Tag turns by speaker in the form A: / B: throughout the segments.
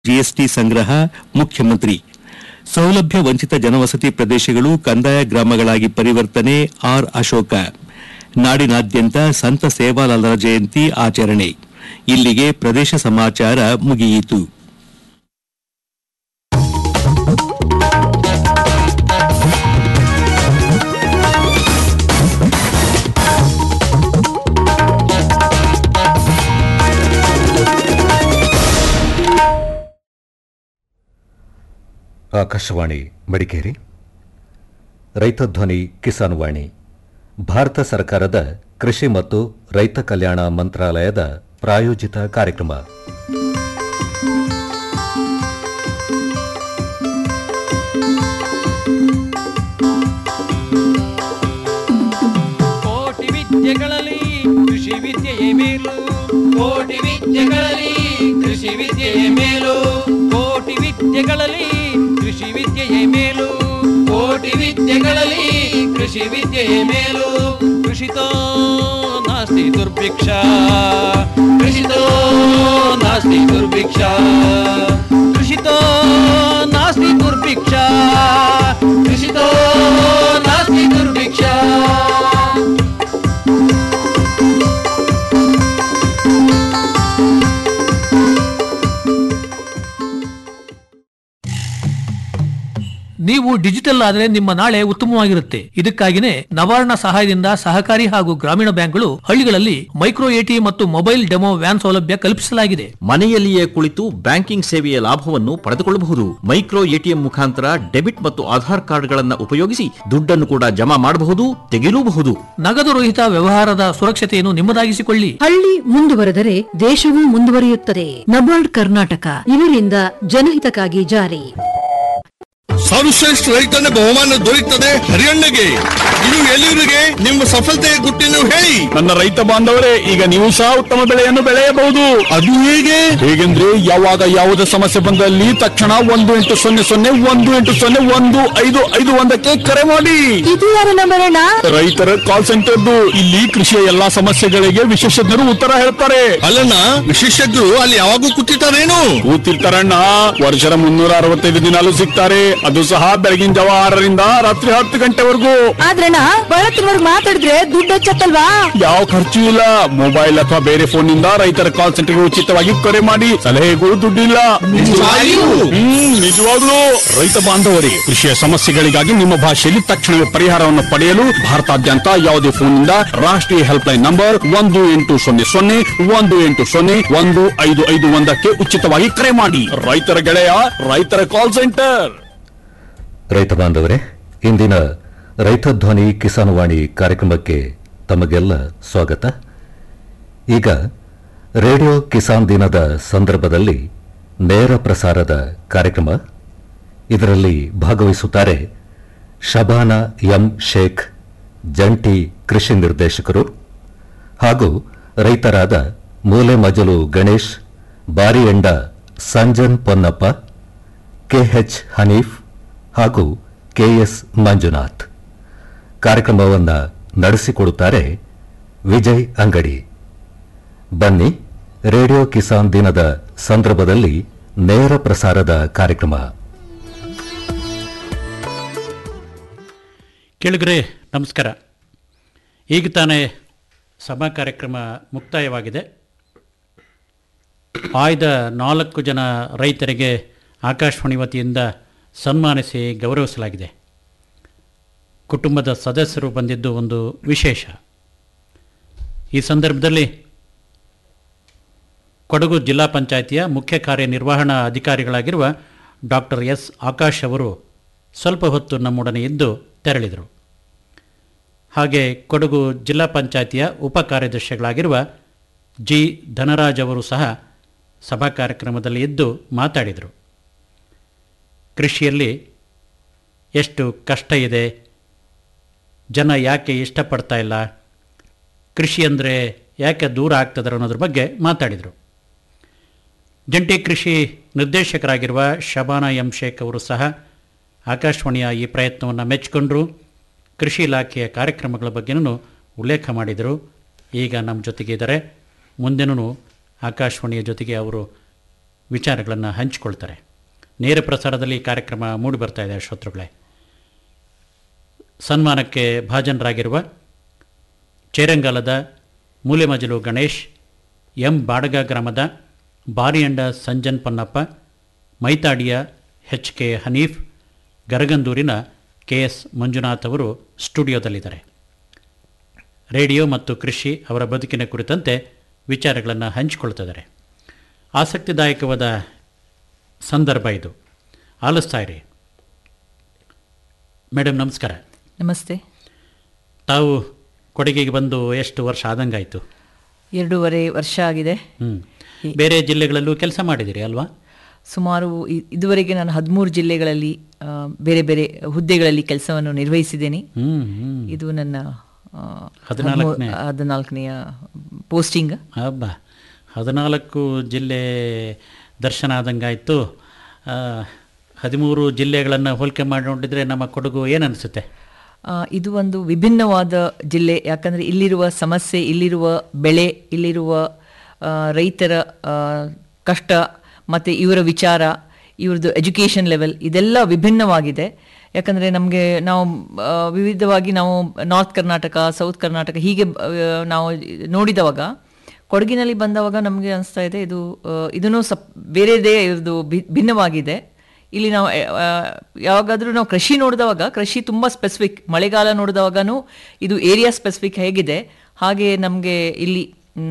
A: GST ಸಂಗ್ರಹ ಮುಖ್ಯಮಂತ್ರಿ ಸೌಲಭ್ಯ ವಂಚಿತ ಜನವಸತಿ ಪ್ರದೇಶಗಳು ಕಂದಾಯ ಗ್ರಾಮಗಳಾಗಿ ಪರಿವರ್ತನೆ ಆರ್ ಅಶೋಕ ನಾಡಿನಾದ್ಯಂತ ಸಂತ ಸೇವಾಲಾಲರ ಜಯಂತಿ ಆಚರಣೆ ಇಲ್ಲಿಗೆ ಪ್ರದೇಶ ಸಮಾಚಾರ ಮುಗಿಯಿತು
B: ಆಕಾಶವಾಣಿ ಮಡಿಕೇರಿ ರೈತ ಧ್ವನಿ ಕಿಸಾನ್ ವಾಣಿ ಭಾರತ ಸರ್ಕಾರದ ಕೃಷಿ ಮತ್ತು ರೈತ ಕಲ್ಯಾಣ ಮಂತ್ರಾಲಯದ ಪ್ರಾಯೋಜಿತ ಕಾರ್ಯಕ್ರಮ
C: ಕೋಟಿ ವಿದ್ಯೆಗಳಲ್ಲಿ ಕೃಷಿ ವಿದ್ಯೆಯೇ ಮೇಲು
D: ಕೋಟಿ ವಿದ್ಯೆಗಳಲ್ಲಿ ಕೃಷಿ ವಿದ್ಯೆಯೇ ಮೇಲು
C: ಕೋಟಿ ವಿದ್ಯೆಗಳಲ್ಲಿ ಕೃಷಿ ವಿದ್ಯೆಯೇ ಮೇಲು
D: ಕೋಟಿ ವಿದ್ಯೆಗಳಲ್ಲಿ ಕೃಷಿ ವಿದ್ಯೆಯೇ ಮೇಲು
C: ಕೃಷಿತೋ ನಾಸ್ತಿ ದುರ್ಭಿಕ್ಷ
D: ಕೃಷಿತೋ ನಾಸ್ತಿ ದುರ್ಭಿಕ್ಷ
C: ಕೃಷಿತೋ ನಾಸ್ತಿ ದುರ್ಭಿಕ್ಷ
D: ಕೃಷಿತೋ ನಾಸ್ತಿ ದುರ್ಭಿಕ್ಷ
E: ನೀವು ಡಿಜಿಟಲ್ ಆದರೆ ನಿಮ್ಮ ನಾಳೆ ಉತ್ತಮವಾಗಿರುತ್ತೆ ಇದಕ್ಕಾಗಿನೇ ನವಾರ್ಣ ಸಹಾಯದಿಂದ ಸಹಕಾರಿ ಹಾಗೂ ಗ್ರಾಮೀಣ ಬ್ಯಾಂಕ್ಗಳು ಹಳ್ಳಿಗಳಲ್ಲಿ ಮೈಕ್ರೋ ಎಟಿ ಮತ್ತು ಮೊಬೈಲ್ ಡೆಮೋ ವ್ಯಾನ್ ಸೌಲಭ್ಯ ಕಲ್ಪಿಸಲಾಗಿದೆ
F: ಮನೆಯಲ್ಲಿಯೇ ಕುಳಿತು ಬ್ಯಾಂಕಿಂಗ್ ಸೇವೆಯ ಲಾಭವನ್ನು ಪಡೆದುಕೊಳ್ಳಬಹುದು ಮೈಕ್ರೋ ಎಟಿಎಂ ಮುಖಾಂತರ ಡೆಬಿಟ್ ಮತ್ತು ಆಧಾರ್ ಕಾರ್ಡ್ಗಳನ್ನು ಉಪಯೋಗಿಸಿ ದುಡ್ಡನ್ನು ಕೂಡ ಜಮಾ ಮಾಡಬಹುದು ತೆಗೆಯಲೂಬಹುದು
E: ನಗದು ರಹಿತ ವ್ಯವಹಾರದ ಸುರಕ್ಷತೆಯನ್ನು ನಿಮ್ಮದಾಗಿಸಿಕೊಳ್ಳಿ
G: ಹಳ್ಳಿ ಮುಂದುವರೆದರೆ ದೇಶವೂ ಮುಂದುವರಿಯುತ್ತದೆ ನಬಾರ್ಡ್ ಕರ್ನಾಟಕ ಇವರಿಂದ ಜನಹಿತಕ್ಕಾಗಿ ಜಾರಿ
H: ಸರ್ವಶ್ರೇಷ್ಠ ರೈತನ ಬಹುಮಾನ ದೊರೆಯುತ್ತದೆ ಹರಿಯಣ್ಣಗೆ ಇದು ಎಲ್ಲಿವರಿಗೆ ನಿಮ್ಮ ಸಫಲತೆಯ ಗುಟ್ಟಿನ ಹೇಳಿ
I: ನನ್ನ ರೈತ ಬಾಂಧವರೇ ಈಗ ನೀವು ಸಹ ಉತ್ತಮ ಬೆಳೆಯನ್ನು ಬೆಳೆಯಬಹುದು
H: ಅದು ಹೇಗೆ
I: ಹೇಗೆಂದ್ರೆ ಯಾವಾಗ ಯಾವುದೇ ಸಮಸ್ಯೆ ಬಂದಲ್ಲಿ ತಕ್ಷಣ ಒಂದು ಎಂಟು ಸೊನ್ನೆ ಸೊನ್ನೆ ಒಂದು ಎಂಟು ಸೊನ್ನೆ ಒಂದು ಐದು ಐದು ಒಂದಕ್ಕೆ ಕರೆ ಮಾಡಿ
G: ಇದು ಯಾರ ನಂಬರ್ ಅಣ್ಣ
I: ರೈತರ ಕಾಲ್ ಸೆಂಟರ್ದು ಇಲ್ಲಿ ಕೃಷಿಯ ಎಲ್ಲಾ ಸಮಸ್ಯೆಗಳಿಗೆ ವಿಶೇಷಜ್ಞರು ಉತ್ತರ ಹೇಳ್ತಾರೆ
H: ಅಲ್ಲಣ್ಣ ವಿಶೇಷಜ್ಞರು ಅಲ್ಲಿ ಯಾವಾಗೂ ಕೂತಿರ್ತಾರೇನು
I: ಕೂತಿರ್ತಾರಣ್ಣ ವರ್ಷದ ಮುನ್ನೂರ ಅರವತ್ತೈದು ದಿನಾಲು ಸಿಗ್ತಾರೆ ಅದು ಸಹ ಬೆಳಗಿನ ಜಾವ ಆರರಿಂದ ರಾತ್ರಿ ಹತ್ತು ಗಂಟೆವರೆಗೂ
G: ಆದ್ರಣ್ಣ ಬಳತ್ತಿನವರ್ಗ್ ಮಾತಾಡಿದ್ರೆ ದುಡ್ಡು ಹೆಚ್ಚತ್ತಲ್ವಾ
I: ಯಾವ ಖರ್ಚು ಇಲ್ಲ ಮೊಬೈಲ್ ಅಥವಾ ಬೇರೆ ಫೋನ್ ನಿಂದ ರೈತರ ಕಾಲ್ ಸೆಂಟರ್ಗೆ ಉಚಿತವಾಗಿ ಕರೆ ಮಾಡಿ ಸಲಹೆಗೂ ದುಡ್ಡಿಲ್ಲ
H: ನಿಜವಾಗಿಯೂ?
I: ಹ್ಮ್ ನಿಜವಾಗ್ಲೂ ರೈತ ಬಾಂಧವರೇ ಕೃಷಿಯ ಸಮಸ್ಯೆಗಳಿಗಾಗಿ ನಿಮ್ಮ ಭಾಷೆಯಲ್ಲಿ ತಕ್ಷಣವೇ ಪರಿಹಾರವನ್ನು ಪಡೆಯಲು ಭಾರತಾದ್ಯಂತ ಯಾವುದೇ ಫೋನ್ ನಿಂದ ರಾಷ್ಟ್ರೀಯ ಹೆಲ್ಪ್ ಲೈನ್ ನಂಬರ್ ಒಂದು ಎಂಟು ಸೊನ್ನೆ ಸೊನ್ನೆ ಒಂದು ಎಂಟು ಸೊನ್ನೆ ಒಂದು ಐದು ಐದು ಒಂದಕ್ಕೆ ಉಚಿತವಾಗಿ ಕರೆ ಮಾಡಿ ರೈತರ ಗೆಳೆಯ ರೈತರ ಕಾಲ್ ಸೆಂಟರ್
B: ರೈತ ಬಾಂಧವರೇ ಇಂದಿನ ರೈತ ಧ್ವನಿ ಕಿಸಾನ್ ವಾಣಿ ಕಾರ್ಯಕ್ರಮಕ್ಕೆ ತಮಗೆಲ್ಲ ಸ್ವಾಗತ ಈಗ ರೇಡಿಯೋ ಕಿಸಾನ್ ದಿನದ ಸಂದರ್ಭದಲ್ಲಿ ನೇರ ಪ್ರಸಾರದ ಕಾರ್ಯಕ್ರಮ ಇದರಲ್ಲಿ ಭಾಗವಹಿಸುತ್ತಾರೆ ಶಬಾನ ಎಂ ಶೇಖ್ ಜಂಟಿ ಕೃಷಿ ನಿರ್ದೇಶಕರು ಹಾಗೂ ರೈತರಾದ ಮೂಲೆ ಮಜಲು ಗಣೇಶ್ ಬಾರಿಯಂಡ ಸಂಜನ್ ಪೊನ್ನಪ್ಪ ಕೆಎಚ್ ಹನೀಫ್ ಹಾಗೂ ಕೆಎಸ್ ಮಂಜುನಾಥ್ ಕಾರ್ಯಕ್ರಮವನ್ನು ನಡೆಸಿಕೊಡುತ್ತಾರೆ ವಿಜಯ್ ಅಂಗಡಿ ಬನ್ನಿ ರೇಡಿಯೋ ಕಿಸಾನ್ ದಿನದ ಸಂದರ್ಭದಲ್ಲಿ ನೇರ ಪ್ರಸಾರದ ಕಾರ್ಯಕ್ರಮ
J: ಕೇಳಿಗ್ರೆ ನಮಸ್ಕಾರ ಈಗ ತಾನೇ ಸಭಾ ಕಾರ್ಯಕ್ರಮ ಮುಕ್ತಾಯವಾಗಿದೆ ಆಯ್ದ ನಾಲ್ಕು ಜನ ರೈತರಿಗೆ ಆಕಾಶವಾಣಿ ವತಿಯಿಂದ ಸನ್ಮಾನಿಸಿ ಗೌರವಿಸಲಾಗಿದೆ ಕುಟುಂಬದ ಸದಸ್ಯರು ಬಂದಿದ್ದು ಒಂದು ವಿಶೇಷ ಈ ಸಂದರ್ಭದಲ್ಲಿ ಕೊಡಗು ಜಿಲ್ಲಾ ಪಂಚಾಯಿತಿಯ ಮುಖ್ಯ ಕಾರ್ಯನಿರ್ವಹಣಾ ಅಧಿಕಾರಿಗಳಾಗಿರುವ ಡಾಕ್ಟರ್ ಎಸ್ ಆಕಾಶ್ ಅವರು ಸ್ವಲ್ಪ ಹೊತ್ತು ನಮ್ಮೊಡನೆ ಇದ್ದು ತೆರಳಿದರು ಹಾಗೆ ಕೊಡಗು ಜಿಲ್ಲಾ ಪಂಚಾಯಿತಿಯ ಉಪ ಕಾರ್ಯದರ್ಶಿಗಳಾಗಿರುವ ಜಿ ಧನರಾಜ್ ಅವರು ಸಹ ಸಭಾ ಕಾರ್ಯಕ್ರಮದಲ್ಲಿ ಇದ್ದು ಮಾತಾಡಿದರು ಕೃಷಿಯಲ್ಲಿ ಎಷ್ಟು ಕಷ್ಟ ಇದೆ ಜನ ಯಾಕೆ ಇಷ್ಟಪಡ್ತಾ ಇಲ್ಲ ಕೃಷಿ ಅಂದರೆ ಯಾಕೆ ದೂರ ಆಗ್ತದಾರೆ ಅನ್ನೋದ್ರ ಬಗ್ಗೆ ಮಾತಾಡಿದರು ಜಂಟಿ ಕೃಷಿ ನಿರ್ದೇಶಕರಾಗಿರುವ ಶಬಾನ ಎಂ ಶೇಖ್ ಅವರು ಸಹ ಆಕಾಶವಾಣಿಯ ಈ ಪ್ರಯತ್ನವನ್ನು ಮೆಚ್ಚಿಕೊಂಡ್ರು ಕೃಷಿ ಇಲಾಖೆಯ ಕಾರ್ಯಕ್ರಮಗಳ ಬಗ್ಗೆನೂ ಉಲ್ಲೇಖ ಮಾಡಿದರು ಈಗ ನಮ್ಮ ಜೊತೆಗೆ ಇದ್ದಾರೆ ಮುಂದೆನೂ ಆಕಾಶವಾಣಿಯ ಜೊತೆಗೆ ಅವರು ವಿಚಾರಗಳನ್ನು ಹಂಚಿಕೊಳ್ತಾರೆ ನೇರ ಪ್ರಸಾರದಲ್ಲಿ ಈ ಕಾರ್ಯಕ್ರಮ ಮೂಡಿ ಬರ್ತಾ ಇದೆ ಶ್ರೋತೃಗಳೇ ಸನ್ಮಾನಕ್ಕೆ ಭಾಜನರಾಗಿರುವ ಚೇರಂಗಾಲದ ಮೂಲೆಮಜಲು ಗಣೇಶ್ ಎಂ ಬಾಡಗ ಗ್ರಾಮದ ಬಾರಿಯಂಡ ಸಂಜನ್ ಪನ್ನಪ್ಪ ಮೈತಾಡಿಯ ಎಚ್ ಕೆ ಹನೀಫ್ ಗರಗಂದೂರಿನ ಕೆ ಎಸ್ ಮಂಜುನಾಥ್ ಅವರು ಸ್ಟುಡಿಯೋದಲ್ಲಿದ್ದಾರೆ ರೇಡಿಯೋ ಮತ್ತು ಕೃಷಿ ಅವರ ಬದುಕಿನ ಕುರಿತಂತೆ ವಿಚಾರಗಳನ್ನು ಹಂಚಿಕೊಳ್ತಿದ್ದಾರೆ ಆಸಕ್ತಿದಾಯಕವಾದ ಸಂದರ್ಭ ಇದು ಆಲಿಸ್ತಾ ಇರಿ ಮೇಡಮ್ ನಮಸ್ಕಾರ
K: ನಮಸ್ತೆ
J: ತಾವು ಕೊಡಗಿಗೆ ಬಂದು ಎಷ್ಟು ವರ್ಷ ಆದಂಗಾಯಿತು
K: ಎರಡೂವರೆ ವರ್ಷ ಆಗಿದೆ
J: ಹ್ಞೂ ಬೇರೆ ಜಿಲ್ಲೆಗಳಲ್ಲೂ ಕೆಲಸ ಮಾಡಿದ್ದೀರಿ ಅಲ್ವಾ
K: ಸುಮಾರು ಇ- ಇದುವರೆಗೆ ನಾನು ಹದಿಮೂರು ಜಿಲ್ಲೆಗಳಲ್ಲಿ ಆ, ಬೇರೆ ಬೇರೆ ಹುದ್ದೆಗಳಲ್ಲಿ ಕೆಲಸವನ್ನು ನಿರ್ವಹಿಸಿದ್ದೇನೆ
J: ಹ್ಮ್, ಹ್ಮ್.
K: ಇದು ನನ್ನ ಆ,
J: ಹದಿನಾಲ್ಕನೇ.
K: ಹದಿಮೂರು- ಹದಿನಾಲ್ಕನೆಯ ಪೋಸ್ಟಿಂಗ್
J: ಹಬ್ಬ ಹದಿನಾಲ್ಕು ಜಿಲ್ಲೆ ದರ್ಶನ ಆದಂಗಾಯಿತು ಆ, ಹದಿಮೂರು ಜಿಲ್ಲೆಗಳನ್ನು ಹೋಲಿಕೆ ಮಾಡಿ ನೋಡಿದರೆ ನಮ್ಮ ಕೊಡಗು ಏನು ಅನಿಸುತ್ತೆ
K: ಆ, ಇದು ಒಂದು ವಿಭಿನ್ನವಾದ ಜಿಲ್ಲೆ ಯಾಕಂದರೆ ಇಲ್ಲಿರುವ ಸಮಸ್ಯೆ ಇಲ್ಲಿರುವ ಬೆಳೆ ಇಲ್ಲಿರುವ ಆ, ರೈತರ ಆ, ಕಷ್ಟ ಮತ್ತು ಇವರ ವಿಚಾರ ಇವ್ರದ್ದು ಎಜುಕೇಷನ್ ಲೆವೆಲ್ ಇದೆಲ್ಲ ವಿಭಿನ್ನವಾಗಿದೆ ಯಾಕಂದರೆ ನಮಗೆ ನಾವು ಆ, ವಿವಿಧವಾಗಿ ನಾವು ನಾರ್ತ್ ಕರ್ನಾಟಕ ಸೌತ್ ಕರ್ನಾಟಕ ಹೀಗೆ ಆ, ನಾವು ನೋಡಿದವಾಗ ಕೊಡಗಿನಲ್ಲಿ ಬಂದವಾಗ ನಮಗೆ ಅನಿಸ್ತಾ ಇದೆ ಇದು ಆ, ಇದನ್ನು ಸಪ್ ಬೇರೆದೇ ಇವ್ರದ್ದು ಭಿ- ಭಿನ್ನವಾಗಿದೆ ಇಲ್ಲಿ ನಾವು ಆ, ಯಾವಾಗಾದ್ರೂ ನಾವು ಕೃಷಿ ನೋಡಿದವಾಗ ಕೃಷಿ ತುಂಬ ಸ್ಪೆಸಿಫಿಕ್ ಮಳೆಗಾಲ ನೋಡಿದವಾಗನೂ ಇದು ಏರಿಯಾ ಸ್ಪೆಸಿಫಿಕ್ ಹೇಗಿದೆ ಹಾಗೆ ನಮಗೆ ಇಲ್ಲಿ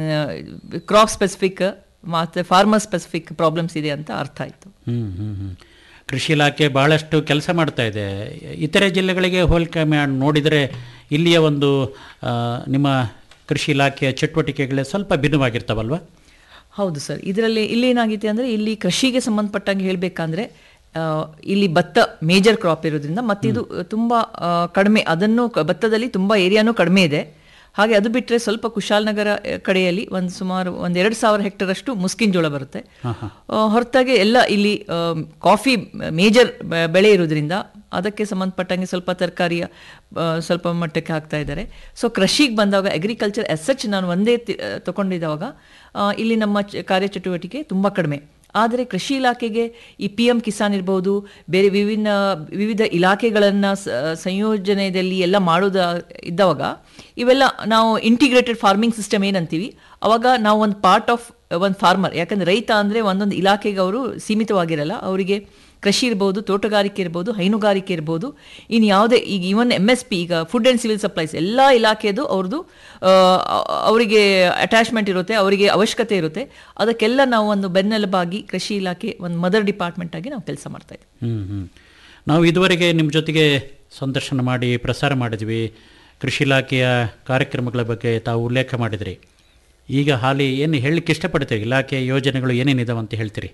K: ಕ್ರಾಪ್ ಸ್ಪೆಸಿಫಿಕ್ ಮತ್ತು ಫಾರ್ಮರ್ ಸ್ಪೆಸಿಫಿಕ್ ಪ್ರಾಬ್ಲಮ್ಸ್ ಇದೆ ಅಂತ ಅರ್ಥ ಆಯಿತು
J: ಹ್ಮ್, ಹ್ಮ್, ಹ್ಮ್. ಕೃಷಿ ಇಲಾಖೆ ಭಾಳಷ್ಟು ಕೆಲಸ ಮಾಡ್ತಾ ಇದೆ ಇತರೆ ಜಿಲ್ಲೆಗಳಿಗೆ ಹೋಲಿಕೆ ಮಾಡಿ ನೋಡಿದರೆ ಇಲ್ಲಿಯ ಒಂದು ಆ, ನಿಮ್ಮ ಕೃಷಿ ಇಲಾಖೆಯ ಚಟುವಟಿಕೆಗಳೇ ಸ್ವಲ್ಪ ಭಿನ್ನವಾಗಿರ್ತಾವಲ್ವಾ
K: ಹೌದು ಸರ್ ಇದರಲ್ಲಿ ಇಲ್ಲಿ ಏನಾಗಿದೆ ಅಂದರೆ ಇಲ್ಲಿ ಕೃಷಿಗೆ ಸಂಬಂಧಪಟ್ಟಂಗೆ ಹೇಳಬೇಕಂದ್ರೆ ಇಲ್ಲಿ ಭತ್ತ ಮೇಜರ್ ಕ್ರಾಪ್ ಇರೋದ್ರಿಂದ ಮತ್ತಿದು ತುಂಬ ಆ, ಕಡಿಮೆ ಅದನ್ನು ಕ- ಭತ್ತದಲ್ಲಿ ತುಂಬ ಏರಿಯಾನೂ ಕಡಿಮೆ ಇದೆ ಹಾಗೆ ಅದು ಬಿಟ್ಟರೆ ಸ್ವಲ್ಪ ಕುಶಾಲನಗರ ಆ, ಕಡೆಯಲ್ಲಿ ಒಂದು ಸುಮಾರು ಒಂದು ಎರಡು ಸಾವಿರ ಹೆಕ್ಟರ್ ಅಷ್ಟು ಮುಸ್ಕಿನ್ ಜೋಳ ಬರುತ್ತೆ ಆ, ಹೊರತಾಗಿ ಎಲ್ಲ ಇಲ್ಲಿ ಆ, ಕಾಫಿ ಮೇಜರ್ ಬೆಳೆ ಇರೋದ್ರಿಂದ ಅದಕ್ಕೆ ಸಂಬಂಧಪಟ್ಟಂಗೆ ಸ್ವಲ್ಪ ತರಕಾರಿಯ ಆ, ಸ್ವಲ್ಪ ಮಟ್ಟಕ್ಕೆ ಹಾಕ್ತಾ ಇದ್ದಾರೆ ಸೊ ಕೃಷಿಗೆ ಬಂದಾಗ ಅಗ್ರಿಕಲ್ಚರ್ ಎಸ್ ಸಚ್ ನಾನು ಒಂದೇ ತಿ- ಆ, ತಗೊಂಡಿದ್ದಾಗ ಆ, ಇಲ್ಲಿ ನಮ್ಮ ಚ- ಕಾರ್ಯಚಟುವಟಿಕೆ ತುಂಬ ಕಡಿಮೆ ಆದರೆ ಕೃಷಿ ಇಲಾಖೆಗೆ ಈ ಪಿ ಎಂ ಕಿಸಾನ್ ಇರ್ಬೋದು ಬೇರೆ ವಿಭಿನ್ನ ವಿವಿಧ ಇಲಾಖೆಗಳನ್ನು ಸಂಯೋಜನೆಯಲ್ಲಿ ಎಲ್ಲ ಮಾಡೋದ ಇದ್ದವಾಗ ಇವೆಲ್ಲ ನಾವು ಇಂಟಿಗ್ರೇಟೆಡ್ ಫಾರ್ಮಿಂಗ್ ಸಿಸ್ಟಮ್ ಏನಂತೀವಿ ಅವಾಗ ನಾವು ಒಂದು ಪಾರ್ಟ್ ಆಫ್ ಒಂದು ಫಾರ್ಮರ್ ಯಾಕಂದ್ರೆ ರೈತ ಅಂದರೆ ಒಂದೊಂದು ಇಲಾಖೆಗೆ ಅವರು ಸೀಮಿತವಾಗಿರಲ್ಲ ಅವರಿಗೆ ಕೃಷಿ ಇರ್ಬೋದು ತೋಟಗಾರಿಕೆ ಇರ್ಬೋದು ಹೈನುಗಾರಿಕೆ ಇರ್ಬೋದು ಇನ್ನು ಯಾವುದೇ ಈಗ ಇವನ್ ಎಮ್ ಎಸ್ ಪಿ ಈಗ ಫುಡ್ ಆ್ಯಂಡ್ ಸಿವಿಲ್ ಸಪ್ಲೈಸ್ ಎಲ್ಲ ಇಲಾಖೆದು ಅವ್ರದ್ದು ಆ, ಅವರಿಗೆ ಅಟ್ಯಾಚ್ಮೆಂಟ್ ಇರುತ್ತೆ ಅವರಿಗೆ ಅವಶ್ಯಕತೆ ಇರುತ್ತೆ ಅದಕ್ಕೆಲ್ಲ ನಾವು ಒಂದು ಬೆನ್ನೆಲುಬಾಗಿ ಕೃಷಿ ಇಲಾಖೆ ಒಂದು ಮದರ್ ಡಿಪಾರ್ಟ್ಮೆಂಟ್ ಆಗಿ ನಾವು ಕೆಲಸ ಮಾಡ್ತಾ ಇದ್ದೀವಿ
J: ಹ್ಮ್, ಹ್ಮ್. ನಾವು ಇದುವರೆಗೆ ನಿಮ್ಮ ಜೊತೆಗೆ ಸಂದರ್ಶನ ಮಾಡಿ ಪ್ರಸಾರ ಮಾಡಿದ್ವಿ ಕೃಷಿ ಇಲಾಖೆಯ ಕಾರ್ಯಕ್ರಮಗಳ ಬಗ್ಗೆ ತಾವು ಉಲ್ಲೇಖ ಮಾಡಿದ್ರಿ ಈಗ ಹಾಲಿ ಏನು ಹೇಳಲಿಕ್ಕೆ ಇಷ್ಟಪಡ್ತೀರಿ ಇಲಾಖೆಯ ಯೋಜನೆಗಳು ಏನೇನಿದಾವೆ ಅಂತ ಹೇಳ್ತೀರಿ